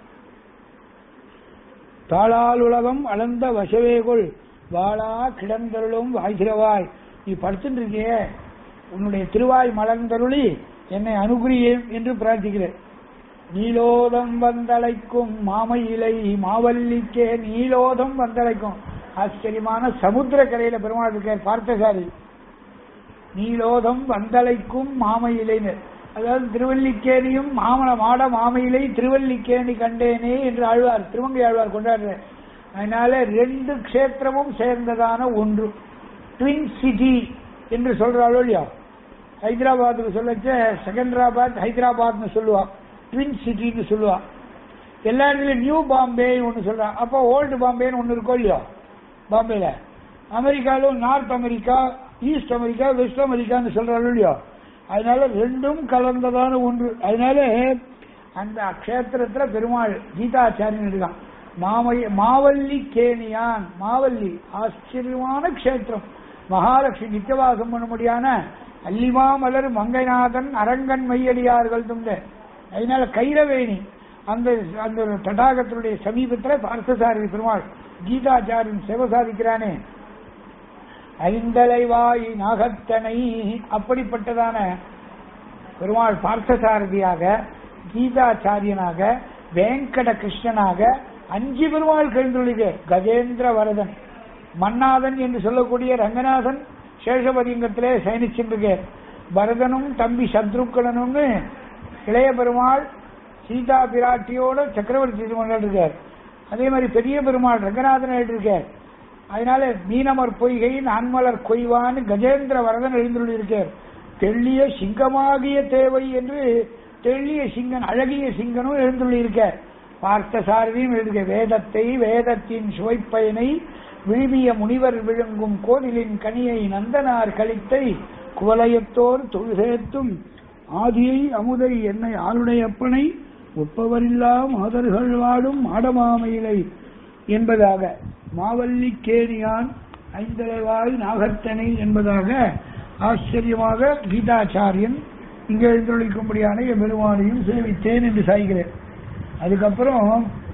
தாளால் உலகம் அளந்த வசவேகொள் வாளா கிடந்தருளும் வாய்கிறவாய் நீ படுத்துட்டு இருக்கியே உன்னுடைய திருவாய் மலர்ந்தருளி என்னை அனுகிரியே என்று பிரார்த்திக்கிறேன் நீலோதம் வந்தழைக்கும் மாமையிலை மாவல்லிக்கே நீலோதம் வந்தழைக்கும் ஆச்சரியமான சமுத்திர கரையில பெருமாள் இருக்கார் பார்த்தசாரி நீலோதம் வந்தழைக்கும் மாமையிலைன்னு அதாவது திருவல்லிக்கேணியும் மாமல மாட மாமையிலை திருவல்லிக்கேணி கண்டேனே என்று ஆழ்வார் திருவங்கை ஆழ்வார் கொண்டாடுறார் அதனால ரெண்டு க்ஷேத்திரமும் சேர்ந்ததான ஒன்று ட்வின் சிட்டி என்று சொல்றாளோ இல்லையா ஹைதராபாத்துக்கு சொல்லச்ச செகண்டராபாத் ஹைதராபாத்னு சொல்லுவா ட்வின் சிட்டின்னு சொல்லுவா எல்லா இடத்துலயும் நியூ பாம்பே ஒன்று சொல்றா அப்போ ஓல்டு பாம்பேன்னு ஒன்று இருக்கோ இல்லையோ பாம்பேல அமெரிக்காலும் north America east America west அமெரிக்கான்னு சொல்றாங்க இல்லையோ அதனால ரெண்டும் கலந்ததான ஒன்று அதனால அந்த க்ஷேத்திரத்துல பெருமாள் கீதாச்சாரியன் இருக்கான் மாமைய மாவல்லி கேணியான் மாவல்லி ஆச்சரியமான க்ஷேத்திரம் மகாலட்சுமி நித்தியவாசம் பண்ணும்படியான அல்லிமா மலர் மங்கைநாதன் அரங்கன் மையடியார்கள் துண்ட அதனால கைரவேணி அந்த அந்த தடாகத்தினுடைய சமீபத்துல பார்த்தசாரதி பெருமாள் கீதாச்சாரியன் சேவை சாதிக்கிறானே ஐந்தலைவாய் நாகத்தனை அப்படிப்பட்டதான பெருமாள் பார்த்தசாரதியாக கீதாச்சாரியனாக வேங்கட கிருஷ்ணனாக அஞ்சு பெருமாள் கழிந்துள்ளது கஜேந்திர வரதன் மன்னாதன் என்று சொல்லக்கூடிய ரங்கநாதன் சேஷபதிங்கத்திலே சயனிச்சிருக்கு பரதனும் தம்பி சத்ருக்கலனும்னு இளைய பெருமாள் சீதா பிராட்டியோட சக்கரவர்த்தி திருமணம் இருக்கார் அதே மாதிரி பெரிய பெருமாள் ரங்கநாதன் இருக்கார் அதனால மீனமர் பொய்கை நான்மலர் கொய்வான்னு கஜேந்திர வரதன் எழுந்துள்ளிருக்கார் தெள்ளிய சிங்கமாகிய தேவை என்று தெள்ளிய சிங்கன் அழகிய சிங்கனும் எழுந்துள்ளிருக்கார் பார்த்த சாரதியும் எழுதுக வேதத்தை வேதத்தின் சுவைப்பயனை விழுமிய முனிவர் விழுங்கும் கோவிலின் கனியை நந்தனார் கழித்தை குவலயத்தோர் தொழுகேத்தும் ஆதியை அமுதை என்னை ஆளுடையப்பனை ஒப்பவரில்லா மாதர்கள் வாடும் மாடமாமையிலை என்பதாக மாவல்லி கேரியான் ஐந்தலைவாய் நாகத்தனை என்பதாக ஆச்சரியமாக கீதாச்சாரியன் இங்கே எழுந்தொழிக்கும்படியான பெருமானையும் சேவித்தேன் என்று சாய்கிறேன் அதுக்கப்புறம்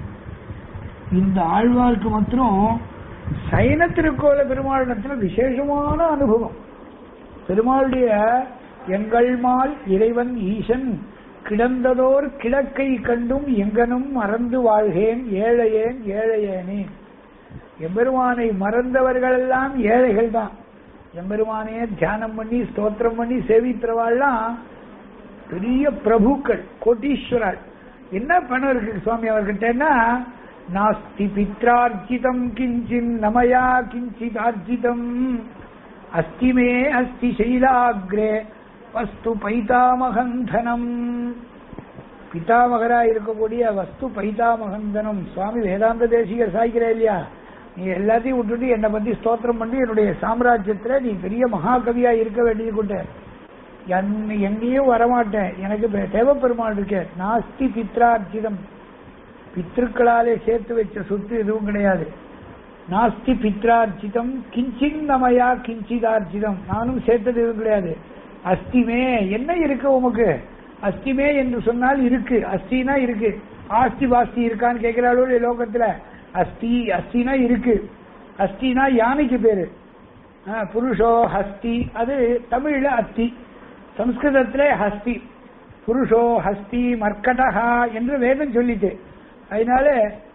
இந்த ஆழ்வார்க்கு மாத்திரம் சைன திருக்கோல பெருமாளிடத்துல விசேஷமான அனுபவம் பெருமாளுடைய எங்கள் மால் இறைவன் ஈசன் கிடந்ததோர் கிழக்கை கண்டும் எங்கனும் மறந்து வாழ்கேன் ஏழையேன் ஏழையேனே எம்பெருமானை மறந்தவர்களெல்லாம் ஏழைகள் தான் எம்பெருமானையே தியானம் பண்ணி ஸ்தோத்திரம் பண்ணி சேவிக்கிறவாள்லாம் பெரிய பிரபுக்கள் கோட்டீஸ்வரர் என்ன பணம் இருக்கு சுவாமி அவர்கிட்டன்னா நாஸ்தி பித்ரார்ஜிதம் கிஞ்சின் நமயா கிஞ்சித் ஆர்ஜிதம் அஸ்தி மே அஸ்தி சைலாகிரே வஸ்து பைதாமகந்தனம் பிதாமகரா இருக்கக்கூடிய வஸ்து பைதாமகந்தனம் சுவாமி வேதாந்த தேசிகர் சாய்க்கிற இல்லையா நீ எல்லாத்தையும் விட்டுட்டு என்னை பத்தி ஸ்தோத்திரம் பண்ணி என்னுடைய சாம்ராஜ்யத்துல நீ பெரிய மகாகவியா இருக்க வேண்டியது கொண்ட என்- எங்கேயும் வரமாட்டேன் எனக்கு பெ- தேவப்பெருமாள் இருக்க நாஸ்தி பித்ரார்ஜிதம் பித்ருக்களாலே சேர்த்து வச்ச சொத்து எதுவும் கிடையாது நாஸ்தி பித்ரார்ஜிதம் கிஞ்சின்னமயா கிஞ்சிதார்ஜிதம் நானும் சேர்த்தது எதுவும் கிடையாது அஸ்திமே என்ன இருக்கு உமக்கு அஸ்திமே என்று சொன்னால் இருக்கு அஸ்தினா இருக்கு ஆஸ்தி பாஸ்தி இருக்கான்னு கேட்கிறாளோ லோகத்துல அஸ்தி அஸ்தினா இருக்கு அஸ்தினா யானைக்கு பேரு ஆ, புருஷோ ஹஸ்தி அது தமிழ்ல அஸ்தி சம்ஸ்கிருதத்திலே ஹஸ்தி புருஷோ ஹஸ்தி மர்க்கடஹா என்று வேதம் சொல்லிட்டு அதனால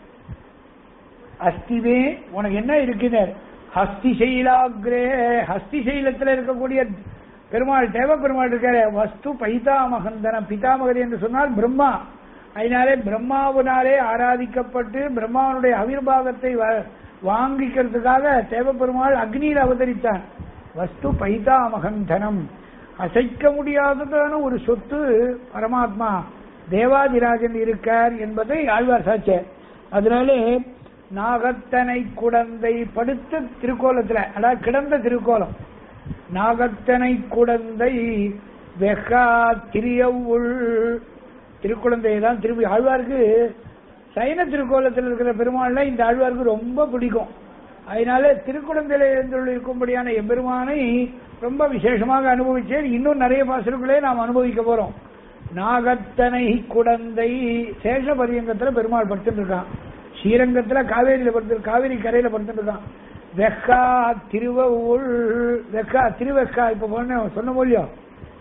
அஸ்திவே உனக்கு என்ன இருக்கிறார் ஹஸ்தி சைலாகிரே ஹஸ்தி சைலத்தில் இருக்கக்கூடிய பெருமாள் தேவ பெருமாள் இருக்காரு வஸ்து பைதாமகந்தன பிதாமகர் என்று சொன்னால் பிரம்மா அதனாலே பிரம்மாவினாலே ஆராதிக்கப்பட்டு பிரம்மாவனுடைய அவிர்வாகத்தை வ- வாங்கிக்கிறதுக்காக தேவ பெருமாள் அக்னியில் அவதரித்தான் வஸ்து பைதாமகந்தனம் அசைக்க முடியாததான ஒரு சொத்து பரமாத்மா தேவாதிராஜன் இருக்கார் என்பதை ஆழ்வார் சாட்சியார் அதனால நாகத்தனை குடந்தை படுத்த திருக்கோலத்துல அதாவது கிடந்த திருக்கோலம் நாகத்தனை குடந்தை வெகா திரியவுள் திருக்குழந்தை தான் திருப்பி ஆழ்வாருக்கு சைன திருக்கோலத்தில் இருக்கிற பெருமாள்ல இந்த ஆழ்வாருக்கு ரொம்ப பிடிக்கும் அதனால திருக்குழந்தையில எழுந்துள்ள இருக்கும்படியான எம்பெருமானை ரொம்ப விசேஷமாக அனுபவிச்சேன் இன்னும் நிறைய பாசுரங்களே நாம் அனுபவிக்க போறோம் நாகத்தனை குடந்தை சேஷ பரியங்கத்துல பெருமாள் படுத்துட்டு இருக்கான் ஸ்ரீரங்கத்துல காவேரியில படுத்து காவேரி கரையில படுத்துட்டு இருக்கான் வெக்கா திருவூள் வெக்கா திருவெக்கா இப்ப போன சொன்ன மொழியும்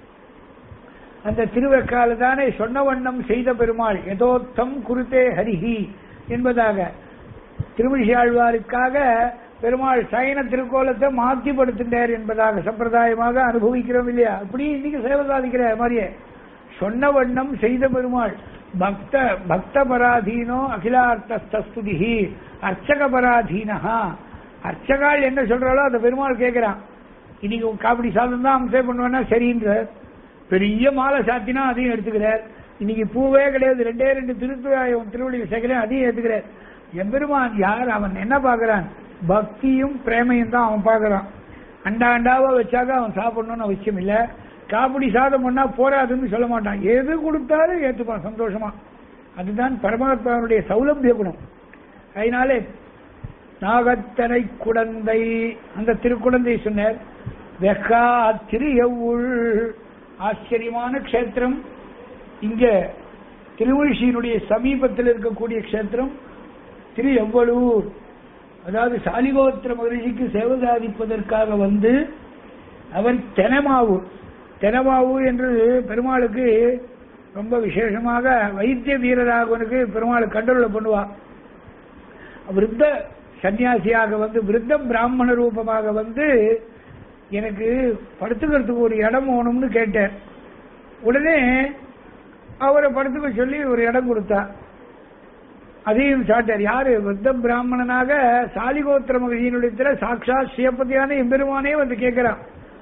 அந்த திருவெக்கால தானே சொன்ன வண்ணம் செய்த பெருமாள் எதோத்தம் குருத்தே ஹரிஹி என்பதாக திருமிழியாழ்வாருக்காக பெருமாள் சயன திருக்கோலத்தை மாத்தி படுத்தினார் என்பதாக சம்பிரதாயமாக அனுபவிக்கிறோம் இல்லையா அப்படி இன்னைக்கு சேவை சாதிக்கிற மாதிரியே சொன்ன வண்ணம் செய்த பெருமாள் பக்த பக்த பராதீனோ அகிலார்த்தஸ்துதிஹி அர்ச்சக பராதீனஹா அர்ச்சகால் என்ன சொல்றாளோ அந்த பெருமாள் கேட்கிறான் இன்னைக்கு உன் காப்பிடி சாதம் தான் அம்சே பண்ணுவேன்னா சரின்ற பெரிய மாலை சாத்தினா அதையும் எடுத்துக்கிறார் இன்னைக்கு பூவே கிடையாது ரெண்டே ரெண்டு திருத்துவாயம் திருவள்ளியில் சேர்க்கிறேன் அதையும் எடுத்துக்கிறார் எம்பெருமான் யார் அவன் என்ன பார்க்கறான் பக்தியும் பிரேமையும் தான் அவன் பார்க்கறான் அண்டா அண்டாவா வச்சாக்க அவன் சாப்பிடணும்னு அவசியம் இல்ல காப்பிடி சாதம் பண்ணா போராதுன்னு சொல்ல மாட்டான் எது கொடுத்தாலும் ஏத்துப்பான் சந்தோஷமா அதுதான் பரமாத்மாவுடைய சௌலபிய குணம் அதனாலே நாகத்தனை குடந்தை அந்த திருக்குடந்தை சொன்னார் வெக்கா திரு எவ்வுள் ஆச்சரியமான க்ஷேத்திரம் இங்க திருவழிசியினுடைய சமீபத்தில் இருக்கக்கூடிய க்ஷேத்திரம் திரு எவ்வளூர் அதாவது சாலிகோத்திர மகரிஷிக்கு சேவை சாதிப்பதற்காக வந்து அவர் தெனமாவு தெனமாவு என்று பெருமாளுக்கு ரொம்ப விசேஷமாக வைத்திய வீரராகவனுக்கு பெருமாள் கண்டருளை பண்ணுவா விருத்த சன்னியாசியாக வந்து விருத்த பிராமண ரூபமாக வந்து எனக்கு படுத்துக்கிறதுக்கு ஒரு இடம் வேணும்னு கேட்டேன் உடனே அவரை படுத்துக்க சொல்லி ஒரு இடம் கொடுத்தா அதையும் சாட்டார் யாரு விருத்த பிராமணனாக சாலிகோத்திர மகிழ்ச்சியினுடைய சாட்சாத் சிவபதியான எம்பெருமானே வந்து கேட்கிறான்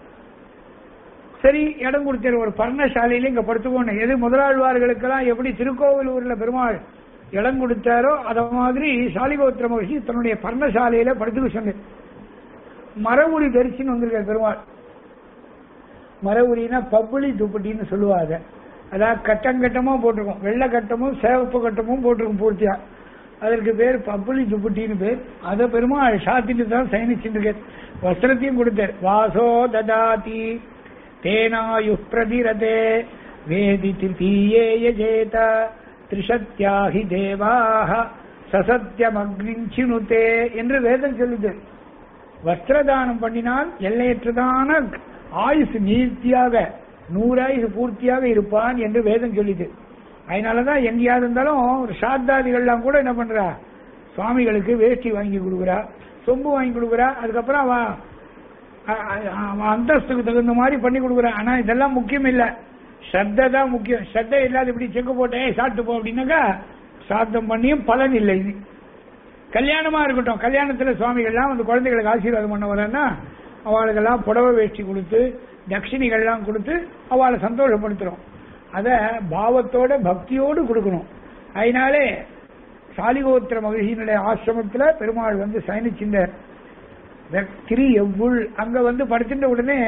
சரி இடம் கொடுத்தாரு ஒரு பர்ணசாலையில இங்க படுத்துக்கோணும் எது முதலாழ்வார்களுக்கெல்லாம் எப்படி திருக்கோவிலூர்ல பெருமாள் இடம் கொடுத்தாரோ அத மாதிரி சாலிகோத்திர மகிழ்ச்சி தன்னுடைய பர்ணசாலையில படுத்துக்க சொன்னார் மரவுரி தரிசின்னு வந்திருக்கார் பெருமாள் மரவுரினா பப்புளி துப்பட்டின்னு சொல்லுவாங்க அதாவது கட்டம் கட்டமா போட்டிருக்கும் வெள்ளை கட்டமும் சேவப்பு கட்டமும் போட்டிருக்கும் பூர்த்தியா அதற்கு பேர் பப்புளி துப்பட்டின்னு பேர் அதை பெருமாள் சாத்திட்டு தான் சயனிச்சுட்டு வஸ்திரத்தையும் கொடுத்தார் வாசோ ததாதி தேனாயு பிரதிரதே வேதி திருத்தீயே யஜேத திரிசத்யாஹி தேவாக சசத்தியமக்னிஞ்சினுதே என்று வேதம் சொல்லுது வஸ்திரதானம் பண்ணினால் எல்லையற்றதான ஆயுசு நீர்த்தியாக நூறாயுசு பூர்த்தியாக இருப்பான் என்று வேதம் சொல்லிது அதனாலதான் எங்கேயாவது இருந்தாலும் ஒரு சாத்தாதிகள்லாம் கூட என்ன பண்றா சுவாமிகளுக்கு வேஷ்டி வாங்கி கொடுக்குறா சொம்பு வாங்கி கொடுக்குறா அதுக்கப்புறம் அவ அ- அ- அவன் அந்தஸ்துக்கு தகுந்த மாதிரி பண்ணி கொடுக்குறான் ஆனா இதெல்லாம் முக்கியம் இல்ல ஸ்ரத்த தான் முக்கியம் ஸ்ரத்த இல்லாத இப்படி செக்கு போட்டு "ஏய், சாப்பிட்டு போ அப்படின்னாக்கா சாத்தம் பண்ணியும் பலன் இல்லை இது கல்யாணமா இருக்கட்டும் கல்யாணத்துல சுவாமிகள்லாம் வந்து குழந்தைகளுக்கு ஆசீர்வாதம் பண்ண வரேன்னா அவளுக்கெல்லாம் புடவை வேஷ்டி கொடுத்து தட்சிணிகள்லாம் கொடுத்து அவளை சந்தோஷப்படுத்துறோம் அத பாவத்தோட பக்தியோடு கொடுக்கணும் அதனாலே சாலிகோத்திர மகிழ்ச்சியினுடைய ஆசிரமத்துல பெருமாள் வந்து சயனிச்சின்றார் திரு எவ்வுள் அங்க வந்து படுத்துட்ட உடனே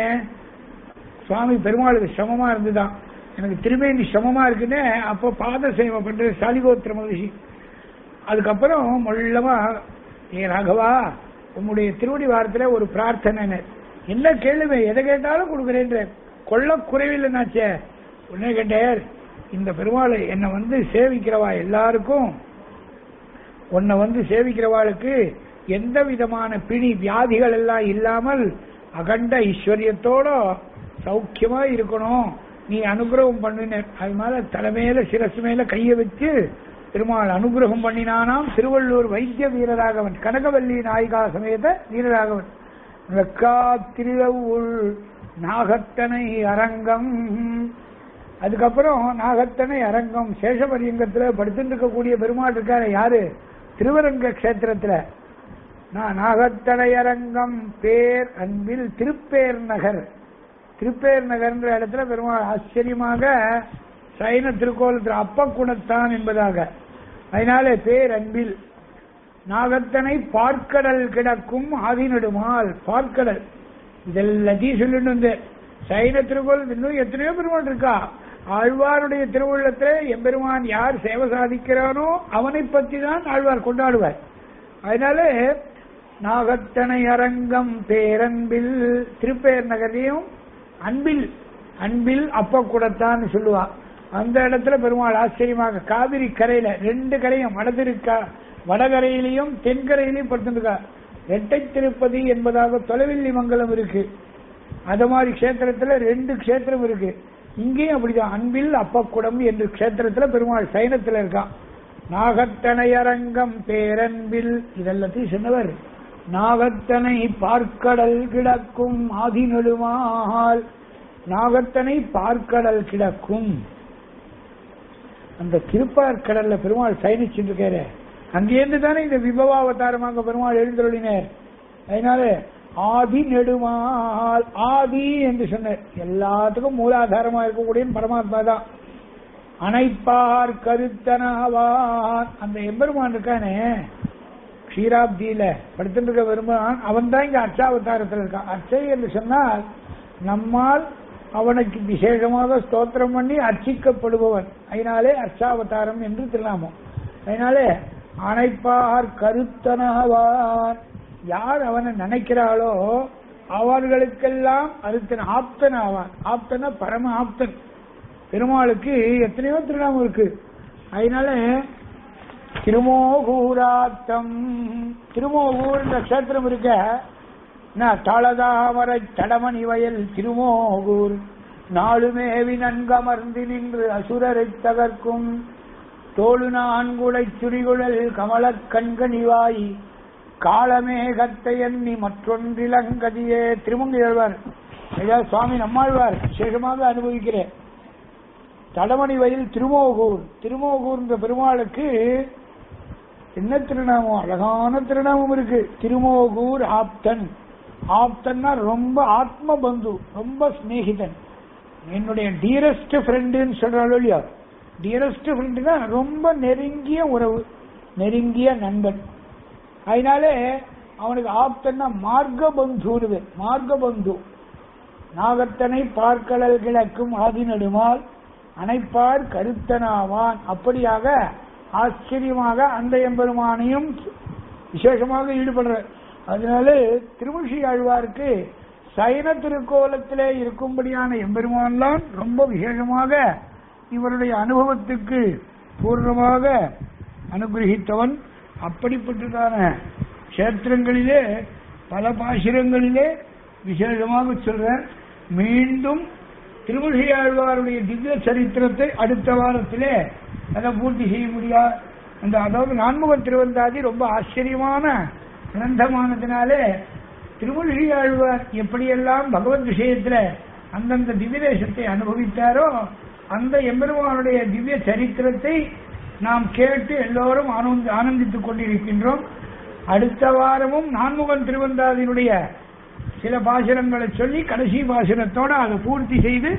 சுவாமி பெருமாளுக்கு சிரமமா இருந்துதான் எனக்கு திருமேனி சிரமமா இருக்குன்னு அப்போ பாத சேவை பண்றது சாலிகோத்திர மகிழ்ச்சி அதுக்கப்புறம் மொல்லமா ஏ ராகவா உம்முடைய திருவடி வாரத்துல ஒரு பிரார்த்தனை என்ன கேளுமே எதை கேட்டாலும் கொடுக்குறேன்ற கொள்ள குறைவில்லைனாச்சே உடனே கேட்டார் இந்த பெருமாளை என்னை வந்து சேவிக்கிறவா எல்லாருக்கும் உன்னை வந்து சேவிக்கிறவாளுக்கு எந்த விதமான பிணி வியாதிகள் எல்லாம் இல்லாமல் அகண்ட ஐஸ்வர்யத்தோட சௌக்கியமா இருக்கணும் நீ அனுகிரகம் பண்ணின அது மேல தலைமையில சிரசு மேல கைய வச்சு பெருமாள் அனுகிரகம் பண்ணினானாம் திருவள்ளூர் வைத்திய வீரராகவன் கனகவல்லி நாயிகா சமேத வீரராகவன் வெக்கா திருவுள் நாகத்தனை அரங்கம் அதுக்கப்புறம் நாகத்தனை அரங்கம் சேஷபரியங்கத்துல படுத்துட்டு இருக்கக்கூடிய பெருமாள் இருக்காரு யாரு திருவரங்க கஷேத்திரத்துல நான் நாகத்தனை அரங்கம் பேர் அன்பில் திருப்பேர் நகர் திருப்பேர் நகர்ன்ற இடத்துல பெருமாள் ஆச்சரியமாக சைன திருக்கோலத்தில் அப்ப குணத்தான் என்பதாக அதனாலே பேர் அன்பில் நாகத்தனை பார்க்கடல் கிடக்கும் ஆதிநடுமால் பார்க்கடல் இதெல்லாத்தையும் சொல்லிட்டு வந்து சைன திருக்கோலம் இன்னும் எத்தனையோ பெருமாள் இருக்கா ஆழ்வாருடைய திருவுள்ளத்துல எம்பெருமான் யார் சேவை சாதிக்கிறானோ அவனை பற்றி தான் ஆழ்வார் கொண்டாடுவார் அதனால நாகத்தனை அரங்கம் பேரன்பில் திருப்பேர் நகரையும் அன்பில் அன்பில் அப்ப கூடத்தான் சொல்லுவா அந்த இடத்துல பெருமாள் ஆச்சரியமாக காவிரி கரையில ரெண்டு கரையும் வடதிருக்கா வடகரையிலையும் தென்கரையிலையும் படுத்துருக்கா ரெட்டை திருப்பதி என்பதாக தொலைவில்லி மங்கலம் இருக்கு அது மாதிரி கஷேத்திரத்துல ரெண்டு கஷேத்திரம் இருக்கு இங்கேயும் அப்படிதான் அன்பில் அப்பக்குடம் என்று கஷேத்திரத்துல பெருமாள் சைனத்துல இருக்கான் நாகத்தனையரங்கம் பேரன்பில் இதெல்லாத்தையும் சொன்னவர் நாகத்தனை பார்க்கடல் கிடக்கும் ஆதி நெடுமால் நாகத்தனை பார்க்கடல் கிடக்கும் அந்த திருப்பார்கடல்ல பெருமாள் சயனிச்சுட்டு இருக்காரு அங்கேருந்து தானே இந்த விபவாவதாரமாக பெருமாள் எழுந்தருளினார் அதனால ஆதி நெடுமால் ஆதி என்று சொன்னார் எல்லாத்துக்கும் மூலாதாரமா இருக்கக்கூடிய பரமாத்மா தான் அணைப்பார் கருத்தனாவான் அந்த எம்பெருமான் இருக்கானே க்ஷீராப்தியில படுத்துட்டு இருக்க பெருமான் அவன் தான் இங்க அர்ச்சாவதாரத்தில் இருக்கான் அர்ச்சை என்று சொன்னால் நம்மால் அவனுக்கு விசேஷமாக ஸ்தோத்திரம் பண்ணி அர்ச்சிக்கப்படுபவன் அதனாலே அர்ச்சாவதாரம் என்று திருநாமம் அதனாலே அணைப்பார் கருத்தனாவான் யார் அவனை நினைக்கிறாளோ அவர்களுக்கெல்லாம் அருத்தன் ஆப்தன் ஆவான் ஆப்தன பரம ஆப்தன் பெருமாளுக்கு எத்தனையோ திருநாமம் இருக்கு அதனால திருமோகூராத்தம் திருமோகூர் என்ற கஷேத்திரம் இருக்க தளதாமரை தடமணி வயல் திருமோகூர் நாளுமேவி நன்கமர்ந்து நின்று அசுரரை தகர்க்கும் தோழு நான்குளை சுரிகுழல் கமலக் கண்கணிவாய் காலமேகத்தை எண்ணி மற்றொன்றிலங்கதியே திருமங்கையாழ்வார் ஐயா சுவாமி நம்மாழ்வார் விசேஷமாக அனுபவிக்கிறேன் தடமணி வயல் திருமோகூர் திருமோகூர் என்ற பெருமாளுக்கு என்ன திருநாமம் அழகான திருநாமம் இருக்கு திருமோகூர் ஆப்தன் ஆப்தன்னா ரொம்ப ஆத்ம பந்து ரொம்ப சிநேகிதன் என்னுடைய டியரஸ்ட் ஃப்ரெண்டுன்னு சொல்றாள் இல்லையா டியரஸ்ட் ஃப்ரெண்டுனா ரொம்ப நெருங்கிய உறவு நெருங்கிய நண்பன் அதனாலே அவனுக்கு ஆப்தன்னா மார்க்க பந்து மார்க்க பந்து நாகத்தனை பார்க்கடல் கிழக்கும் ஆதி நடுமால் அணைப்பார் கருத்தனாவான் அப்படியாக ஆச்சரியமாக அந்த எம்பெருமானையும் விசேஷமாக ஈடுபடுற அதனால திருமுஷி ஆழ்வாருக்கு சைன திருக்கோலத்திலே இருக்கும்படியான எம்பெருமான்லாம் ரொம்ப விசேஷமாக இவருடைய அனுபவத்துக்கு பூர்ணமாக அனுகிரகித்தவன் அப்படிப்பட்டதான கஷேத்திரங்களிலே பல பாசுரங்களிலே விசேஷமாக சொல்றேன் மீண்டும் திருமொழியாழ்வாருடைய திவ்ய சரித்திரத்தை அடுத்த வாரத்திலே அதை பூர்த்தி செய்ய முடியாது அந்த அதாவது நான்முக திருவந்தாதி ரொம்ப ஆச்சரியமான கிரந்தமானதுனாலே திருமொழியாழ்வார் எப்படியெல்லாம் பகவத் விஷயத்துல அந்தந்த திவ்ய தேசத்தை அனுபவித்தாரோ அந்த எம்பெருமானுடைய திவ்ய சரித்திரத்தை நாம் கேட்டு எல்லோரும் ஆனந்த ஆனந்தித்துக் கொண்டிருக்கின்றோம் அடுத்த வாரமும் நான்முகன் திருவந்தாதியினுடைய சில பாசுரங்களை சொல்லி கடைசி பாசுரத்தோட அதை பூர்த்தி செய்து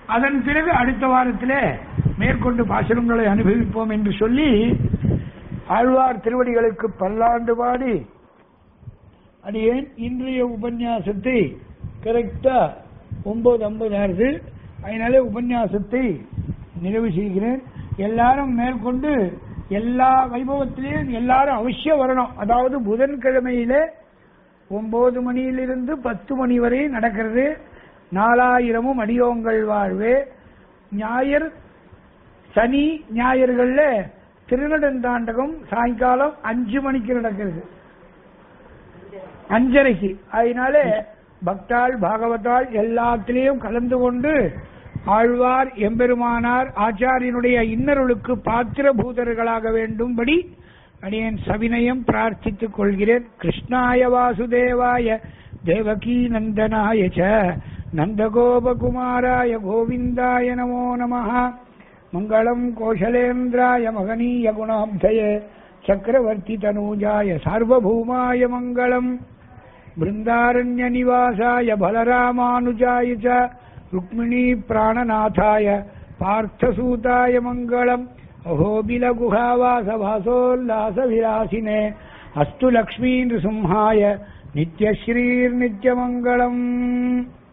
அதன் பிறகு அடுத்த வாரத்திலே மேற்கொண்டு பாசுரங்களை அனுபவிப்போம் என்று சொல்லி ஆழ்வார் திருவடிகளுக்கு பல்லாண்டு பாடி அடியேன் இன்றைய உபன்யாசத்தை கரெக்டா ஒன்பது ஐம்பது ஆறுது அதனால உபன்யாசத்தை நிறைவு செய்கிறேன் எல்லாரும் மேற்கொண்டு எல்லா வைபவத்திலையும் எல்லாரும் அவசியம் வரணும் அதாவது புதன்கிழமையிலே ஒன்பது மணியிலிருந்து பத்து மணி வரை நடக்கிறது நாலாயிரமும் அடியோங்கள் வாழ்வே ஞாயிறு சனி ஞாயிறுகள்ல திருநெடுந்தாண்டகம் சாயங்காலம் அஞ்சு மணிக்கு நடக்கிறது அஞ்சரைக்கு அதனால பக்தாள் பாகவதாள் எல்லாத்திலையும் கலந்து கொண்டு ஆழ்வார் எம்பெருமானார் ஆச்சாரியனுடைய இன்னருளுக்கு பாத்திர பூதர்களாக வேண்டும்படி அடியேன் சவினயம் பிரார்த்தித்துக் கொள்கிறேன் கிருஷ்ணாய வாசுதேவாய தேவகீ நந்தனாய ச நந்தகோபகுமாராய கோவிந்தாய நமோ நமः மங்களம் கோஷலேந்திராய மகனீய குணாப்தயே சக்கரவர்த்தி தனூஜாய சார்வபௌமாய மங்களம் பிருந்தாரண்ய நிவாசாய பலராமானுஜாய ச ருக்மிணீ பிராணநாதாய பார்த்தசூதாய மங்களம் அஹோபிலகுஹாவாச வாசோல்லாச விலாசினே அஸ்து லக்ஷ்மீ நிருசிம்ஹாய நித்யஸ்ரீர் நித்யமங்கலம்